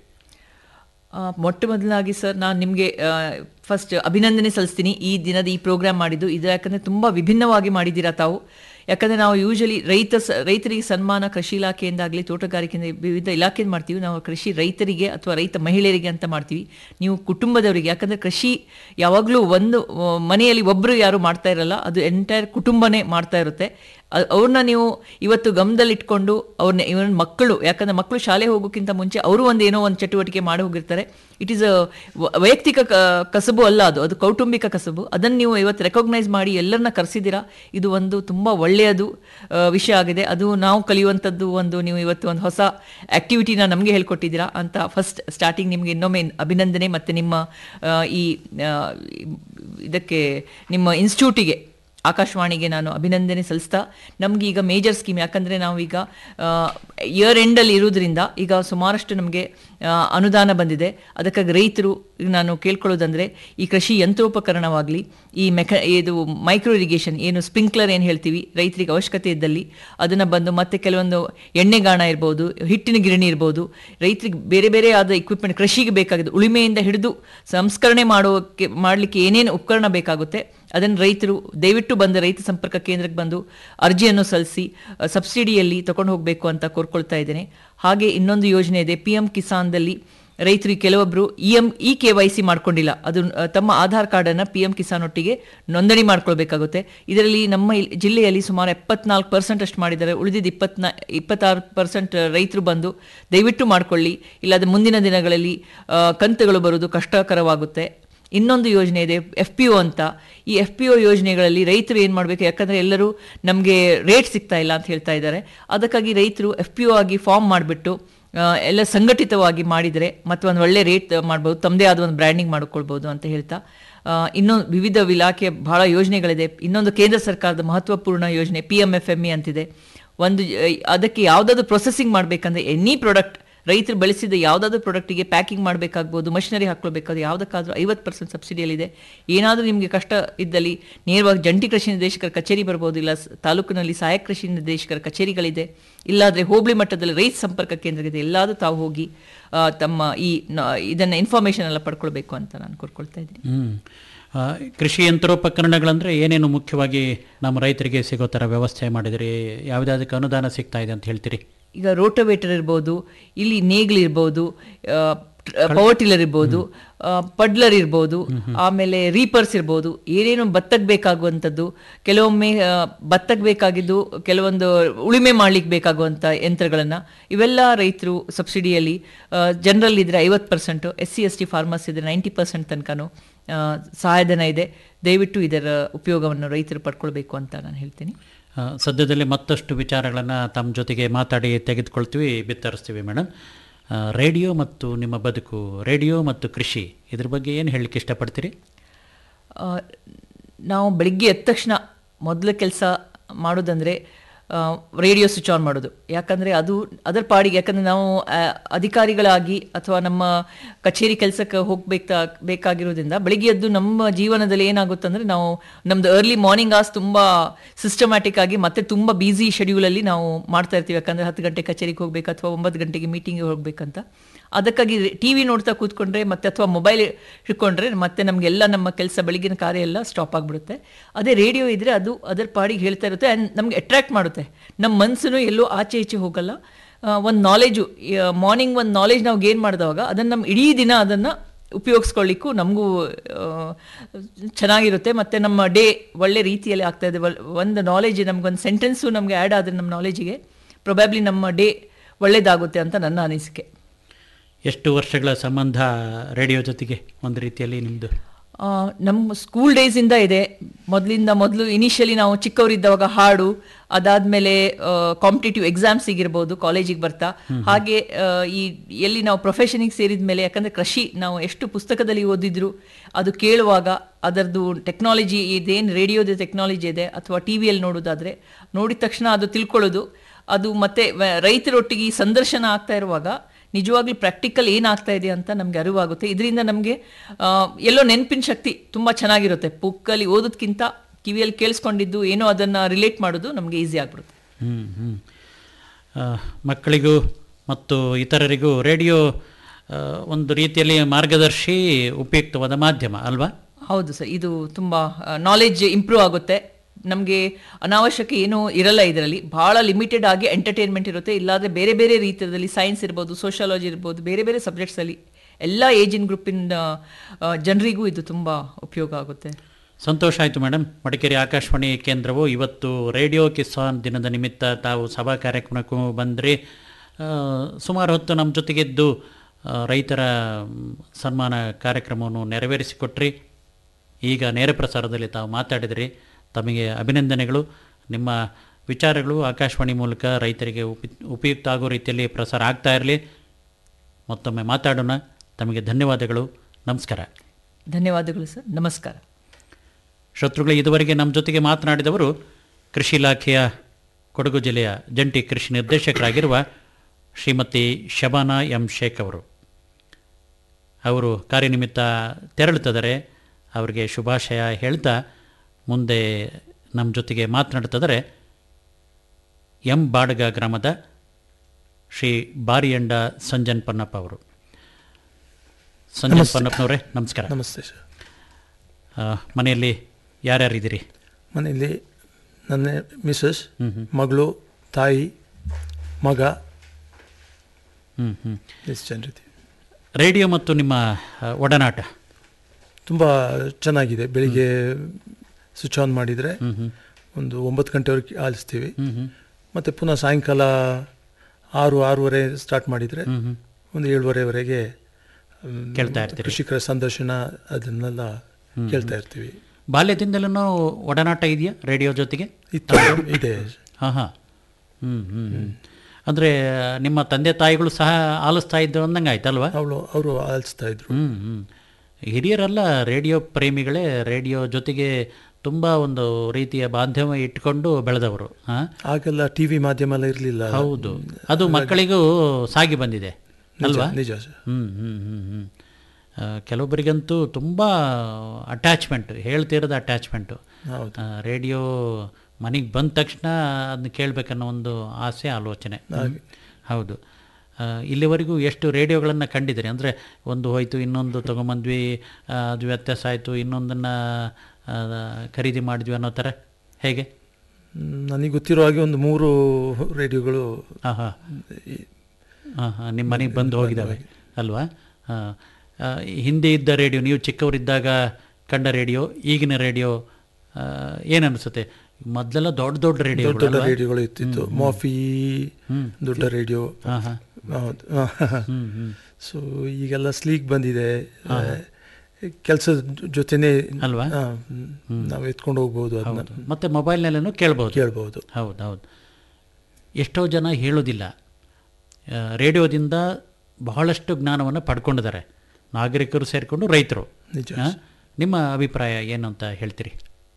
K: ಆ, ಮೊಟ್ಟ ಮೊದಲಾಗಿ ಸರ್ ನಾನು ನಿಮಗೆ ಫಸ್ಟ್ ಅಭಿನಂದನೆ ಸಲ್ಲಿಸ್ತೀನಿ ಈ ದಿನದ ಈ ಪ್ರೋಗ್ರಾಮ್ ಮಾಡಿದ್ದು ಇದು ಯಾಕಂದರೆ ತುಂಬ ವಿಭಿನ್ನವಾಗಿ ಮಾಡಿದ್ದೀರಾ ತಾವು ಯಾಕಂದರೆ ನಾವು ಯೂಶಲಿ ರೈತ ಸ ರೈತರಿಗೆ ಸನ್ಮಾನ ಕೃಷಿ ಇಲಾಖೆಯಿಂದಾಗಲಿ ತೋಟಗಾರಿಕೆಯಿಂದ ವಿವಿಧ ಇಲಾಖೆಯಿಂದ ಮಾಡ್ತೀವಿ ನಾವು ಕೃಷಿ ರೈತರಿಗೆ ಅಥವಾ ರೈತ ಮಹಿಳೆಯರಿಗೆ ಅಂತ ಮಾಡ್ತೀವಿ ನೀವು ಕುಟುಂಬದವರಿಗೆ ಯಾಕಂದರೆ ಕೃಷಿ ಯಾವಾಗಲೂ ಒಂದು ಆ, ಮನೆಯಲ್ಲಿ ಒಬ್ಬರು ಯಾರು ಮಾಡ್ತಾ ಇರಲ್ಲ ಅದು ಎಂಟೈರ್ ಕುಟುಂಬನೇ ಮಾಡ್ತಾ ಇರುತ್ತೆ ಅ- ಅವ್ರನ್ನ ನೀವು ಇವತ್ತು ಗಮನದಲ್ಲಿಟ್ಕೊಂಡು ಅವ್ರನ್ನ ಇವನ್ ಮಕ್ಕಳು ಯಾಕಂದ್ರೆ ಮಕ್ಕಳು ಶಾಲೆ ಹೋಗೋಕ್ಕಿಂತ ಮುಂಚೆ ಅವರು ಒಂದು ಏನೋ ಒಂದು ಚಟುವಟಿಕೆ ಮಾಡಿ ಹೋಗಿರ್ತಾರೆ ಇಟ್ ಈಸ್ ವೈಯಕ್ತಿಕ ಕ- ಕಸಬು ಅಲ್ಲ ಅದು ಅದು ಕೌಟುಂಬಿಕ ಕಸಬು ಅದನ್ನು ನೀವು ಇವತ್ತು ರೆಕಗ್ನೈಸ್ ಮಾಡಿ ಎಲ್ಲರನ್ನ ಕರೆಸಿದ್ದೀರಾ ಇದು ಒಂದು ತುಂಬ ಒಳ್ಳೆಯದು ಆ, ವಿಷಯ ಆಗಿದೆ ಅದು ನಾವು ಕಲಿಯುವಂಥದ್ದು ಒಂದು ನೀವು ಇವತ್ತು ಒಂದು ಹೊಸ ಆಕ್ಟಿವಿಟಿನ ನಮಗೆ ಹೇಳ್ಕೊಟ್ಟಿದ್ದೀರಾ ಅಂತ ಫಸ್ಟ್ ಸ್ಟಾರ್ಟಿಂಗ್ ನಿಮಗೆ ಇನ್ನೊಮ್ಮೆ ಅಭಿನಂದನೆ ಮತ್ತು ನಿಮ್ಮ ಆ, ಈ ಆ, ಇದಕ್ಕೆ ನಿಮ್ಮ ಇನ್ಸ್ಟಿಟ್ಯೂಟಿಗೆ ಆಕಾಶವಾಣಿಗೆ ನಾನು ಅಭಿನಂದನೆ ಸಲ್ಲಿಸ್ತಾ ನಮ್ಗೆ ಈಗ ಮೇಜರ್ ಸ್ಕೀಮ್ ಯಾಕಂದರೆ ನಾವೀಗ ಇಯರ್ ಎಂಡಲ್ಲಿ ಇರೋದ್ರಿಂದ ಈಗ ಸುಮಾರಷ್ಟು ನಮಗೆ ಅನುದಾನ ಬಂದಿದೆ ಅದಕ್ಕಾಗಿ ರೈತರು ಈಗ ನಾನು ಕೇಳ್ಕೊಳ್ಳೋದಂದರೆ ಈ ಕೃಷಿ ಯಂತ್ರೋಪಕರಣವಾಗಲಿ ಈ ಮೆಕ ಇದು ಮೈಕ್ರೋ ಇರಿಗೇಷನ್ ಏನು ಸ್ಪ್ರಿಂಕ್ಲರ್ ಏನು ಹೇಳ್ತೀವಿ ರೈತರಿಗೆ ಅವಶ್ಯಕತೆ ಇದ್ದಲ್ಲಿ ಅದನ್ನು ಬಂದು ಮತ್ತೆ ಕೆಲವೊಂದು ಎಣ್ಣೆಗಾಣ ಇರ್ಬೋದು ಹಿಟ್ಟಿನ ಗಿರಣಿ ಇರ್ಬೋದು ರೈತರಿಗೆ ಬೇರೆ ಬೇರೆ ಆದ ಇಕ್ವಿಪ್ಮೆಂಟ್ ಕೃಷಿಗೆ ಬೇಕಾಗಿದೆ ಉಳಿಮೆಯಿಂದ ಹಿಡಿದು ಸಂಸ್ಕರಣೆ ಮಾಡೋಕ್ಕೆ ಮಾಡಲಿಕ್ಕೆ ಏನೇನು ಉಪಕರಣ ಬೇಕಾಗುತ್ತೆ ಅದನ್ನು ರೈತರು ದಯವಿಟ್ಟು ಬಂದ ರೈತ ಸಂಪರ್ಕ ಕೇಂದ್ರಕ್ಕೆ ಬಂದು ಅರ್ಜಿಯನ್ನು ಸಲ್ಲಿಸಿ ಅ, ಸಬ್ಸಿಡಿಯಲ್ಲಿ ತಗೊಂಡು ಹೋಗಬೇಕು ಅಂತ ಕೋರ್ಕೊಳ್ತಾ ಇದ್ದೇನೆ ಹಾಗೆ ಇನ್ನೊಂದು ಯೋಜನೆ ಇದೆ ಪಿ ಎಂ ಕಿಸಾನ್ದಲ್ಲಿ ರೈತರಿಗೆ ಕೆಲವೊಬ್ರು E M E K Y C ಮಾಡ್ಕೊಂಡಿಲ್ಲ ಅದು ಆ, ತಮ್ಮ ಆಧಾರ್ ಕಾರ್ಡನ್ನು ಪಿ ಎಂ ಕಿಸಾನ್ ಒಟ್ಟಿಗೆ ನೋಂದಣಿ ಮಾಡ್ಕೊಳ್ಬೇಕಾಗುತ್ತೆ ಇದರಲ್ಲಿ ನಮ್ಮ ಇಲ್- ಜಿಲ್ಲೆಯಲ್ಲಿ ಸುಮಾರು ಎಪ್ಪತ್ನಾಲ್ಕು ಪರ್ಸೆಂಟ್ ಅಷ್ಟು ಮಾಡಿದ್ದಾರೆ ಉಳಿದಿದ್ದ ಇಪ್ಪತ್ನಾ ಇಪ್ಪತ್ತಾರು ಪರ್ಸೆಂಟ್ ರೈತರು ಬಂದು ದಯವಿಟ್ಟು ಮಾಡ್ಕೊಳ್ಳಿ ಇಲ್ಲದ ಮುಂದಿನ ದಿನಗಳಲ್ಲಿ ಆ, ಕಂತುಗಳು ಬರುವುದು ಕಷ್ಟಕರವಾಗುತ್ತೆ ಇನ್ನೊಂದು ಯೋಜನೆ ಇದೆ ಎಫ್ ಪಿ ಒ ಅಂತ ಈ ಎಫ್ ಪಿ ಒ ಯೋಜನೆಗಳಲ್ಲಿ ರೈತರು ಏನು ಮಾಡಬೇಕು ಯಾಕಂದರೆ ಎಲ್ಲರೂ ನಮಗೆ ರೇಟ್ ಸಿಗ್ತಾ ಇಲ್ಲ ಅಂತ ಹೇಳ್ತಾ ಇದ್ದಾರೆ ಅದಕ್ಕಾಗಿ ರೈತರು ಎಫ್ ಪಿ ಒ ಆಗಿ ಫಾರ್ಮ್ ಮಾಡಿಬಿಟ್ಟು ಎಲ್ಲ ಸಂಘಟಿತವಾಗಿ ಮಾಡಿದರೆ ಮತ್ತು ಒಂದು ಒಳ್ಳೆ ರೇಟ್ ಮಾಡ್ಬೋದು ತಮ್ಮದೇ ಆದ ಒಂದು ಬ್ರ್ಯಾಂಡಿಂಗ್ ಮಾಡ್ಕೊಳ್ಬೋದು ಅಂತ ಹೇಳ್ತಾ ಆ, ಇನ್ನೊಂದು ವಿವಿಧ ಇಲಾಖೆಯ ಬಹಳ ಯೋಜನೆಗಳಿದೆ ಇನ್ನೊಂದು ಕೇಂದ್ರ ಸರ್ಕಾರದ ಮಹತ್ವಪೂರ್ಣ ಯೋಜನೆ P M F M E ಅಂತಿದೆ ಒಂದು ಆ, ಅದಕ್ಕೆ ಯಾವುದಾದ್ರು ಪ್ರೊಸೆಸಿಂಗ್ ಮಾಡಬೇಕಂದ್ರೆ ಎನಿ ಪ್ರಾಡಕ್ಟ್ ರೈತರು ಬೆಳೆಸಿದ ಯಾವುದಾದ್ರೂ ಪ್ರಾಡಕ್ಟಿಗೆ ಪ್ಯಾಕಿಂಗ್ ಮಾಡಬೇಕಾಗ್ಬೋದು ಮಷಿನರಿ ಹಾಕ್ಕೊಳ್ಬೇಕಾದ್ರೆ ಯಾವುದಕ್ಕಾದ್ರೂ ಐವತ್ತು ಪರ್ಸೆಂಟ್ ಸಬ್ಸಿಡಿಯಲ್ಲಿದೆ ಏನಾದರೂ ನಿಮಗೆ ಕಷ್ಟ ಇದ್ದಲ್ಲಿ ನೇರವಾಗಿ ಜಂಟಿ ಕೃಷಿ ನಿರ್ದೇಶಕರ ಕಚೇರಿ ಬರ್ಬೋದು ಇಲ್ಲ ಸ- ತಾಲೂಕಿನಲ್ಲಿ ಸಹಾಯಕ ಕೃಷಿ ನಿರ್ದೇಶಕರ ಕಚೇರಿಗಳಿದೆ ಇಲ್ಲಾದರೆ ಹೋಬಳಿ ಮಟ್ಟದಲ್ಲಿ ರೈತ ಸಂಪರ್ಕ ಕೇಂದ್ರ ಇದೆ ಎಲ್ಲಾದರೂ ತಾವು ಹೋಗಿ ಆ, ತಮ್ಮ ಈ ನ- ಇದನ್ನ ಇನ್ಫಾರ್ಮೇಶನ್ ಎಲ್ಲ ಪಡ್ಕೊಳ್ಬೇಕು ಅಂತ ನಾನು ಕೋರ್ಕೊಳ್ತಾ ಇದ್ದೀನಿ
J: ಹ್ಮ್. ಆ, ಕೃಷಿ ಯಂತ್ರೋಪಕರಣಗಳಂದ್ರೆ ಏನೇನು ಮುಖ್ಯವಾಗಿ ನಮ್ಮ ರೈತರಿಗೆ ಸಿಗೋ ಥರ ವ್ಯವಸ್ಥೆ ಮಾಡಿದಿರಿ ಯಾವುದಾದಕ್ಕೆ ಅನುದಾನ ಸಿಗ್ತಾ ಇದೆ ಅಂತ ಹೇಳ್ತೀರಿ
K: ಈಗ ರೋಟೋವೇಟರ್ ಇರ್ಬೋದು ಇಲ್ಲಿ ನೇಗ್ಲ್ ಇರ್ಬೋದು ಪವರ್ ಟಿಲ್ಲರ್ ಇರ್ಬೋದು ಆ, ಪಡ್ಲರ್ ಇರ್ಬೋದು ಆಮೇಲೆ ರೀಪರ್ಸ್ ಇರ್ಬೋದು ಏನೇನು ಭತ್ತಕ್ಕೆ ಬೇಕಾಗುವಂಥದ್ದು ಕೆಲವೊಮ್ಮೆ ಆ, ಭತ್ತಕ್ಕೆ ಬೇಕಾಗಿದ್ದು ಕೆಲವೊಂದು ಉಳುಮೆ ಮಾಡ್ಲಿಕ್ಕೆ ಬೇಕಾಗುವಂಥ ಯಂತ್ರಗಳನ್ನು ಇವೆಲ್ಲ ರೈತರು ಸಬ್ಸಿಡಿಯಲ್ಲಿ ಜನರಲ್ ಇದ್ರೆ ಐವತ್ತು percent S C S T farmers ಇದ್ರೆ ನೈಂಟಿ ಪರ್ಸೆಂಟ್ ತನಕನೂ ಆ, ಸಹಾಯಧನ ಇದೆ ದಯವಿಟ್ಟು ಇದರ ಉಪಯೋಗವನ್ನು ರೈತರು ಪಡ್ಕೊಳ್ಬೇಕು ಅಂತ ನಾನು ಹೇಳ್ತೀನಿ
J: ಆ, ಸದ್ಯದಲ್ಲೇ ಮತ್ತಷ್ಟು ವಿಚಾರಗಳನ್ನು ತಮ್ಮ ಜೊತೆಗೆ ಮಾತಾಡಿ ತೆಗೆದುಕೊಳ್ತೀವಿ ಬಿತ್ತರಿಸ್ತೀವಿ ಮೇಡಮ್ ಆ, ರೇಡಿಯೋ ಮತ್ತು ನಿಮ್ಮ ಬದುಕು ರೇಡಿಯೋ ಮತ್ತು ಕೃಷಿ ಇದ್ರ ಬಗ್ಗೆ ಏನು ಹೇಳಲಿಕ್ಕೆ ಇಷ್ಟಪಡ್ತೀರಿ
K: ಆ, ನಾವು ಬೆಳಿಗ್ಗೆ ಎದ್ದ ತಕ್ಷಣ ಮೊದಲ ಕೆಲಸ ಮಾಡೋದಂದರೆ ರೇಡಿಯೋ ಸ್ವಿಚ್ ಆನ್ ಮಾಡೋದು ಯಾಕಂದರೆ ಅದು ಅದರ ಪಾಡಿಗೆ ಯಾಕಂದರೆ ನಾವು ಆ, ಅಧಿಕಾರಿಗಳಾಗಿ ಅಥವಾ ನಮ್ಮ ಕಚೇರಿ ಕೆಲಸಕ್ಕೆ ಹೋಗ್ಬೇಕಾ ಬೇಕಾಗಿರೋದ್ರಿಂದ ಬೆಳಿಗ್ಗೆ ಎದ್ದು ನಮ್ಮ ಜೀವನದಲ್ಲಿ ಏನಾಗುತ್ತೆ ಅಂದರೆ ನಾವು ನಮ್ಮದು ಅರ್ಲಿ ಮಾರ್ನಿಂಗ್ ಆಸ್ ತುಂಬ ಸಿಸ್ಟಮ್ಯಾಟಿಕ್ ಆಗಿ ಮತ್ತೆ ತುಂಬ ಬ್ಯುಸಿ ಶೆಡ್ಯೂಲಲ್ಲಿ ನಾವು ಮಾಡ್ತಾ ಇರ್ತೀವಿ ಯಾಕಂದರೆ ಹತ್ತು ಗಂಟೆ ಕಚೇರಿಗೆ ಹೋಗ್ಬೇಕು ಅಥವಾ ಒಂಬತ್ತು ಗಂಟೆಗೆ ಮೀಟಿಂಗಿಗೆ ಹೋಗ್ಬೇಕಂತ ಅದಕ್ಕಾಗಿ ಟಿ ವಿ ನೋಡ್ತಾ ಕೂತ್ಕೊಂಡ್ರೆ ಮತ್ತೆ ಅಥವಾ ಮೊಬೈಲ್ ಹಿಡ್ಕೊಂಡ್ರೆ ಮತ್ತೆ ನಮಗೆಲ್ಲ ನಮ್ಮ ಕೆಲಸ ಬೆಳಗಿನ ಕಾರ್ಯ ಎಲ್ಲ ಸ್ಟಾಪ್ ಆಗಿಬಿಡುತ್ತೆ ಅದೇ ರೇಡಿಯೋ ಇದ್ದರೆ ಅದು ಅದರ ಪಾಡಿಗೆ ಹೇಳ್ತಾ ಇರುತ್ತೆ ಆ್ಯಂಡ್ ನಮಗೆ ಅಟ್ರಾಕ್ಟ್ ಮಾಡುತ್ತೆ ನಮ್ಮ ಮನಸ್ಸನ್ನು ಎಲ್ಲೂ ಆಚೆ ಈಚೆ ಹೋಗಲ್ಲ ಒಂದು ನಾಲೆಜು ಮಾರ್ನಿಂಗ್ ಒಂದು ನಾಲೆಜ್ ನಾವು ಗೇನ್ ಮಾಡಿದವಾಗ ಅದನ್ನು ನಮ್ಮ ಇಡೀ ದಿನ ಅದನ್ನು ಉಪಯೋಗಿಸ್ಕೊಳ್ಳಿಕ್ಕೂ ನಮಗೂ ಚೆನ್ನಾಗಿರುತ್ತೆ ಮತ್ತು ನಮ್ಮ ಡೇ ಒಳ್ಳೆ ರೀತಿಯಲ್ಲಿ ಆಗ್ತಾ ಇದೆ ಒಲ್- ಒಂದು ನಾಲೆಜ್ ನಮಗೊಂದು ಸೆಂಟೆನ್ಸು ನಮಗೆ ಆ್ಯಡ್ ಆದರೆ ನಮ್ಮ ನಾಲೆಜಿಗೆ ಪ್ರೊಬ್ಯಾಬ್ಲಿ ನಮ್ಮ ಡೇ ಒಳ್ಳೆಯದಾಗುತ್ತೆ ಅಂತ ನನ್ನ ಅನಿಸಿಕೆ
J: ಎಷ್ಟು ವರ್ಷಗಳ ಸಂಬಂಧ ರೇಡಿಯೋ ಜೊತೆಗೆ ಒಂದು ರೀತಿಯಲ್ಲಿ ನಿಮ್ಮದು
K: ಆ, ನಮ್ಮ ಸ್ಕೂಲ್ ಡೇಸಿಂದ ಇದೆ ಮೊದಲಿಂದ ಮೊದಲು ಇನಿಷಿಯಲಿ ನಾವು ಚಿಕ್ಕವರಿದ್ದವಾಗ ಹಾಡು ಅದಾದಮೇಲೆ ಕಾಂಪಿಟೇಟಿವ್ ಎಕ್ಸಾಮ್ಸಿಗಿರ್ಬೋದು ಕಾಲೇಜಿಗೆ ಬರ್ತಾ ಹಾಗೆ ಆ, ಈ ಎಲ್ಲಿ ನಾವು ಪ್ರೊಫೆಷನಿಗೆ ಸೇರಿದ ಮೇಲೆ ಯಾಕಂದರೆ ಕೃಷಿ ನಾವು ಎಷ್ಟು ಪುಸ್ತಕದಲ್ಲಿ ಓದಿದ್ರು ಅದು ಕೇಳುವಾಗ ಅದರದ್ದು ಟೆಕ್ನಾಲಜಿ ಇದೇನು ರೇಡಿಯೋದ ಟೆಕ್ನಾಲಜಿ ಇದೆ ಅಥವಾ ಟಿ ವಿಯಲ್ಲಿ ನೋಡೋದಾದರೆ ನೋಡಿದ ತಕ್ಷಣ ಅದು ತಿಳ್ಕೊಳ್ಳೋದು ಅದು ಮತ್ತೆ ವ- ರೈತರೊಟ್ಟಿಗೆ ಈ ಸಂದರ್ಶನ ಆಗ್ತಾ ಇರುವಾಗ ನಿಜವಾಗ್ಲೂ ಪ್ರಾಕ್ಟಿಕಲ್ ಏನಾಗ್ತಾ ಇದೆ ಅಂತ ನಮಗೆ ಅರಿವಾಗುತ್ತೆ ಇದರಿಂದ ನಮಗೆ ಎಲ್ಲೋ ನೆನಪಿನ ಶಕ್ತಿ ತುಂಬ ಚೆನ್ನಾಗಿರುತ್ತೆ ಬುಕ್ಕಲ್ಲಿ ಓದೋದ್ಕಿಂತ ಕಿವಿಯಲ್ಲಿ ಕೇಳಿಸ್ಕೊಂಡಿದ್ದು ಏನೋ ಅದನ್ನು ರಿಲೇಟ್ ಮಾಡೋದು ನಮಗೆ ಈಸಿ ಆಗ್ಬಿಡುತ್ತೆ
J: ಹ್ಞೂ ಹ್ಞೂ ಮಕ್ಕಳಿಗೂ ಮತ್ತು ಇತರರಿಗೂ ರೇಡಿಯೋ ಆ, ಒಂದು ರೀತಿಯಲ್ಲಿ ಮಾರ್ಗದರ್ಶಿ ಉಪಯುಕ್ತವಾದ ಮಾಧ್ಯಮ ಅಲ್ವಾ
K: ಹೌದು ಸರ್ ಇದು ತುಂಬ ನಾಲೆಜ್ ಇಂಪ್ರೂವ್ ಆಗುತ್ತೆ ನಮಗೆ ಅನಾವಶ್ಯಕ ಏನೂ ಇರಲ್ಲ ಇದರಲ್ಲಿ ಭಾಳ ಲಿಮಿಟೆಡ್ ಆಗಿ ಎಂಟರ್ಟೈನ್ಮೆಂಟ್ ಇರುತ್ತೆ ಇಲ್ಲಾಂದರೆ ಬೇರೆ ಬೇರೆ ರೀತಿಯಲ್ಲಿ ಸೈನ್ಸ್ ಇರ್ಬೋದು ಸೋಷಾಲಜಿ ಇರ್ಬೋದು ಬೇರೆ ಬೇರೆ ಸಬ್ಜೆಕ್ಟ್ಸಲ್ಲಿ ಎಲ್ಲ ಏಜಿನ ಗ್ರೂಪಿನ ಜನರಿಗೂ ಇದು ತುಂಬ ಉಪಯೋಗ ಆಗುತ್ತೆ
J: ಸಂತೋಷ ಆಯಿತು ಮೇಡಮ್ ಮಡಿಕೇರಿ ಆಕಾಶವಾಣಿ ಕೇಂದ್ರವು ಇವತ್ತು ರೇಡಿಯೋ ಕಿಸಾನ್ ದಿನದ ನಿಮಿತ್ತ ತಾವು ಸಭಾ ಕಾರ್ಯಕ್ರಮಕ್ಕೂ ಬಂದ್ರಿ ಆ, ಸುಮಾರು ಹೊತ್ತು ನಮ್ಮ ಜೊತೆಗಿದ್ದು ಆ, ರೈತರ ಮ್, ಸನ್ಮಾನ ಕಾರ್ಯಕ್ರಮವನ್ನು ನೆರವೇರಿಸಿಕೊಟ್ರಿ ಈಗ ನೇರ ಪ್ರಸಾರದಲ್ಲಿ ತಾವು ಮಾತಾಡಿದ್ರಿ ತಮಗೆ ಅಭಿನಂದನೆಗಳು ನಿಮ್ಮ ವಿಚಾರಗಳು ಆಕಾಶವಾಣಿ ಮೂಲಕ ರೈತರಿಗೆ ಉಪಿ ಉಪಯುಕ್ತ ಆಗೋ ರೀತಿಯಲ್ಲಿ ಪ್ರಸಾರ ಆಗ್ತಾ ಇರಲಿ ಮತ್ತೊಮ್ಮೆ ಮಾತಾಡೋಣ ತಮಗೆ ಧನ್ಯವಾದಗಳು ನಮಸ್ಕಾರ
K: ಧನ್ಯವಾದಗಳು ಸರ್ ನಮಸ್ಕಾರ
J: ಶತ್ರುಗಳು ಇದುವರೆಗೆ ನಮ್ಮ ಜೊತೆಗೆ ಮಾತನಾಡಿದವರು ಕೃಷಿ ಇಲಾಖೆಯ ಕೊಡಗು ಜಿಲ್ಲೆಯ ಜಂಟಿ ಕೃಷಿ ನಿರ್ದೇಶಕರಾಗಿರುವ ಶ್ರೀಮತಿ ಶಬಾನಾ ಎಂ ಶೇಖ್ ಅವರು ಅವರು ಕಾರ್ಯನಿಮಿತ್ತ ತೆರಳುತ್ತಿದ್ದಾರೆ ಅವರಿಗೆ ಶುಭಾಶಯ ಹೇಳ್ತಾ ಮುಂದೆ ನಮ್ಮ ಜೊತೆಗೆ ಮಾತನಾಡ್ತಿದ್ದಾರೆ ಎಂ ಬಾಡಗ ಗ್ರಾಮದ ಶ್ರೀ ಬಾರಿಯಂಡ ಸಂಜನ್ ಪನ್ನಪ್ಪ ಅವರು ಸಂಜನ್
L: ನಮಸ್ತೆ.
J: ಪನ್ನಪ್ಪನವರೇ ನಮಸ್ಕಾರ
L: ನಮಸ್ತೆ ಸರ್
J: ಆ, ಮನೆಯಲ್ಲಿ ಯಾರ್ಯಾರಿದ್ದೀರಿ
L: ಮನೆಯಲ್ಲಿ ನನ್ನ ಮಿಸಸ್ ಮಗಳು ತಾಯಿ ಮಗ
J: ಹ್ಞೂ ಹ್ಞೂ
L: ಎಷ್ಟು ಜನರಿದ್ದೀವಿ
J: ರೇಡಿಯೋ ಮತ್ತು ನಿಮ್ಮ ಆ, ಒಡನಾಟ
L: ತುಂಬ ಚೆನ್ನಾಗಿದೆ ಬೆಳಿಗ್ಗೆ ಸ್ವಿಚ್ ಆನ್ ಮಾಡಿದರೆ ಒಂದು ಒಂಬತ್ತು ಗಂಟೆವರೆಗೆ ಆಲಿಸ್ತೀವಿ ಮತ್ತು ಪುನಃ ಸಾಯಂಕಾಲ ಆರು ಆರೂವರೆ ಸ್ಟಾರ್ಟ್ ಮಾಡಿದರೆ ಒಂದು ಏಳುವರೆವರೆಗೆ ಮ್,
J: ಕೇಳ್ತಾ ಇರ್ತೀರಿ.
L: ಕೃಷಿಕರ ಸಂದರ್ಶನ ಅದನ್ನೆಲ್ಲ ಕೇಳ್ತಾ ಇರ್ತೀವಿ
J: ಬಾಲ್ಯದಿಂದಲೂ ಒಡನಾಟ ಇದೆಯಾ ರೇಡಿಯೋ ಜೊತೆಗೆ
L: ಇತ್ತು ಇದೆ
J: ಹಾಂ ಹಾಂ ಹ್ಞೂ ಹ್ಞೂ ಅಂದರೆ ನಿಮ್ಮ ತಂದೆ ತಾಯಿಗಳು ಸಹ ಆಲಿಸ್ತಾ ಇದ್ದು ಅಂದಂಗೆ ಆಯ್ತಲ್ವಾ
L: ಅವಳು ಅವರು ಆಲಿಸ್ತಾ ಇದ್ರು
J: ಹ್ಞೂ ಹ್ಞೂ ಹಿರಿಯರೆಲ್ಲ ರೇಡಿಯೋ ಪ್ರೇಮಿಗಳೇ ರೇಡಿಯೋ ಜೊತೆಗೆ ತುಂಬ ಒಂದು ರೀತಿಯ ಬಾಂಧವ್ಯ ಇಟ್ಕೊಂಡು ಬೆಳೆದವರು ಹಾಂ
L: ಆಗೆಲ್ಲ ಟಿ ವಿ ಮಾಧ್ಯಮ ಎಲ್ಲ ಇರಲಿಲ್ಲ
J: ಹೌದು ಅದು ಮಕ್ಕಳಿಗೂ ಸಾಗಿ ಬಂದಿದೆ
L: ನಿಜ,
J: ಅಲ್ವಾ
L: ನಿಜ ಸರ್.
J: ಹ್ಞೂ ಹ್ಞೂ ಹ್ಞೂ ಹ್ಞೂ ಕೆಲವೊಬ್ಬರಿಗಂತೂ ತುಂಬ ಅಟ್ಯಾಚ್ಮೆಂಟ್ ಹೇಳ್ತಿರೋದು ಅಟ್ಯಾಚ್ಮೆಂಟು
L: ಹೌದು.
J: ರೇಡಿಯೋ ಮನೆಗೆ ಬಂದ ತಕ್ಷಣ ಅದನ್ನ ಕೇಳಬೇಕನ್ನೋ ಒಂದು ಆಸೆ ಆಲೋಚನೆ ಹ್ಮ್. ಹೌದು ಆ, ಇಲ್ಲಿವರೆಗೂ ಎಷ್ಟು ರೇಡಿಯೋಗಳನ್ನು ಕಂಡಿದ್ದೀರಿ ಅಂದರೆ ಒಂದು ಹೋಯಿತು ಇನ್ನೊಂದು ತೊಗೊಂಬಂದ್ವಿ ಆ, ಅದು ವ್ಯತ್ಯಾಸ ಆಯಿತು ಇನ್ನೊಂದನ್ನು ಖರೀದಿ ಮಾಡಿದ್ವಿ ಅನ್ನೋ ಥರ ಹೇಗೆ
L: ಮ್, ನನಗೆ ಗೊತ್ತಿರೋ ಹಾಗೆ ಒಂದು ಮೂರು ರೇಡಿಯೋಗಳು
J: ಹಾಂ ಹಾಂ ಹಾಂ ಹಾಂ ನಿಮ್ಮ ಮನೆಗೆ ಬಂದು ಹೋಗಿದ್ದಾವೆ ಅಲ್ವಾ ಹಾಂ ಹಿಂದೆ ಇದ್ದ ರೇಡಿಯೋ ನೀವು ಚಿಕ್ಕವರಿದ್ದಾಗ ಕಂಡ ರೇಡಿಯೋ ಈಗಿನ ರೇಡಿಯೋ ಏನನ್ನಿಸುತ್ತೆ ಮೊದಲೆಲ್ಲ ದೊಡ್ಡ ದೊಡ್ಡ ರೇಡಿಯೋ
L: ದೊಡ್ಡ ದೊಡ್ಡ ರೇಡಿಯೋಗಳು ಇತ್ತಿತ್ತು ಮಾಫಿ ದೊಡ್ಡ ರೇಡಿಯೋ
J: ಹಾಂ ಹಾಂ
L: ಹೌದು ಸೊ ಈಗೆಲ್ಲ ಸ್ಲೀಕ್ ಬಂದಿದೆ ಕೆಲಸದ ಜೊತೆನೆ
J: ಅಲ್ವಾ?
L: ಆ, ಹ್ಮ್, ನಾವು ಎತ್ಕೊಂಡು ಹೋಗ್ಬೋದು ಅದನ್ನ
J: ಹೌದು ಮತ್ತು ಮೊಬೈಲ್ನಲ್ಲೂ ಕೇಳ್ಬೋದು
L: ಕೇಳ್ಬೋದು
J: ಹೌದು ಹೌದು ಎಷ್ಟೋ ಜನ ಹೇಳೋದಿಲ್ಲ ಆ, ರೇಡಿಯೋದಿಂದ ಬಹಳಷ್ಟು ಜ್ಞಾನವನ್ನು ಪಡ್ಕೊಂಡಿದ್ದಾರೆ ನಾಗರಿಕರು ಸೇರಿಕೊಂಡು ರೈತರು
L: ನಿಜ.
J: ಆ, ನಿಮ್ಮ ಅಭಿಪ್ರಾಯ ಏನು ಅಂತ ಹೇಳ್ತೀರಿ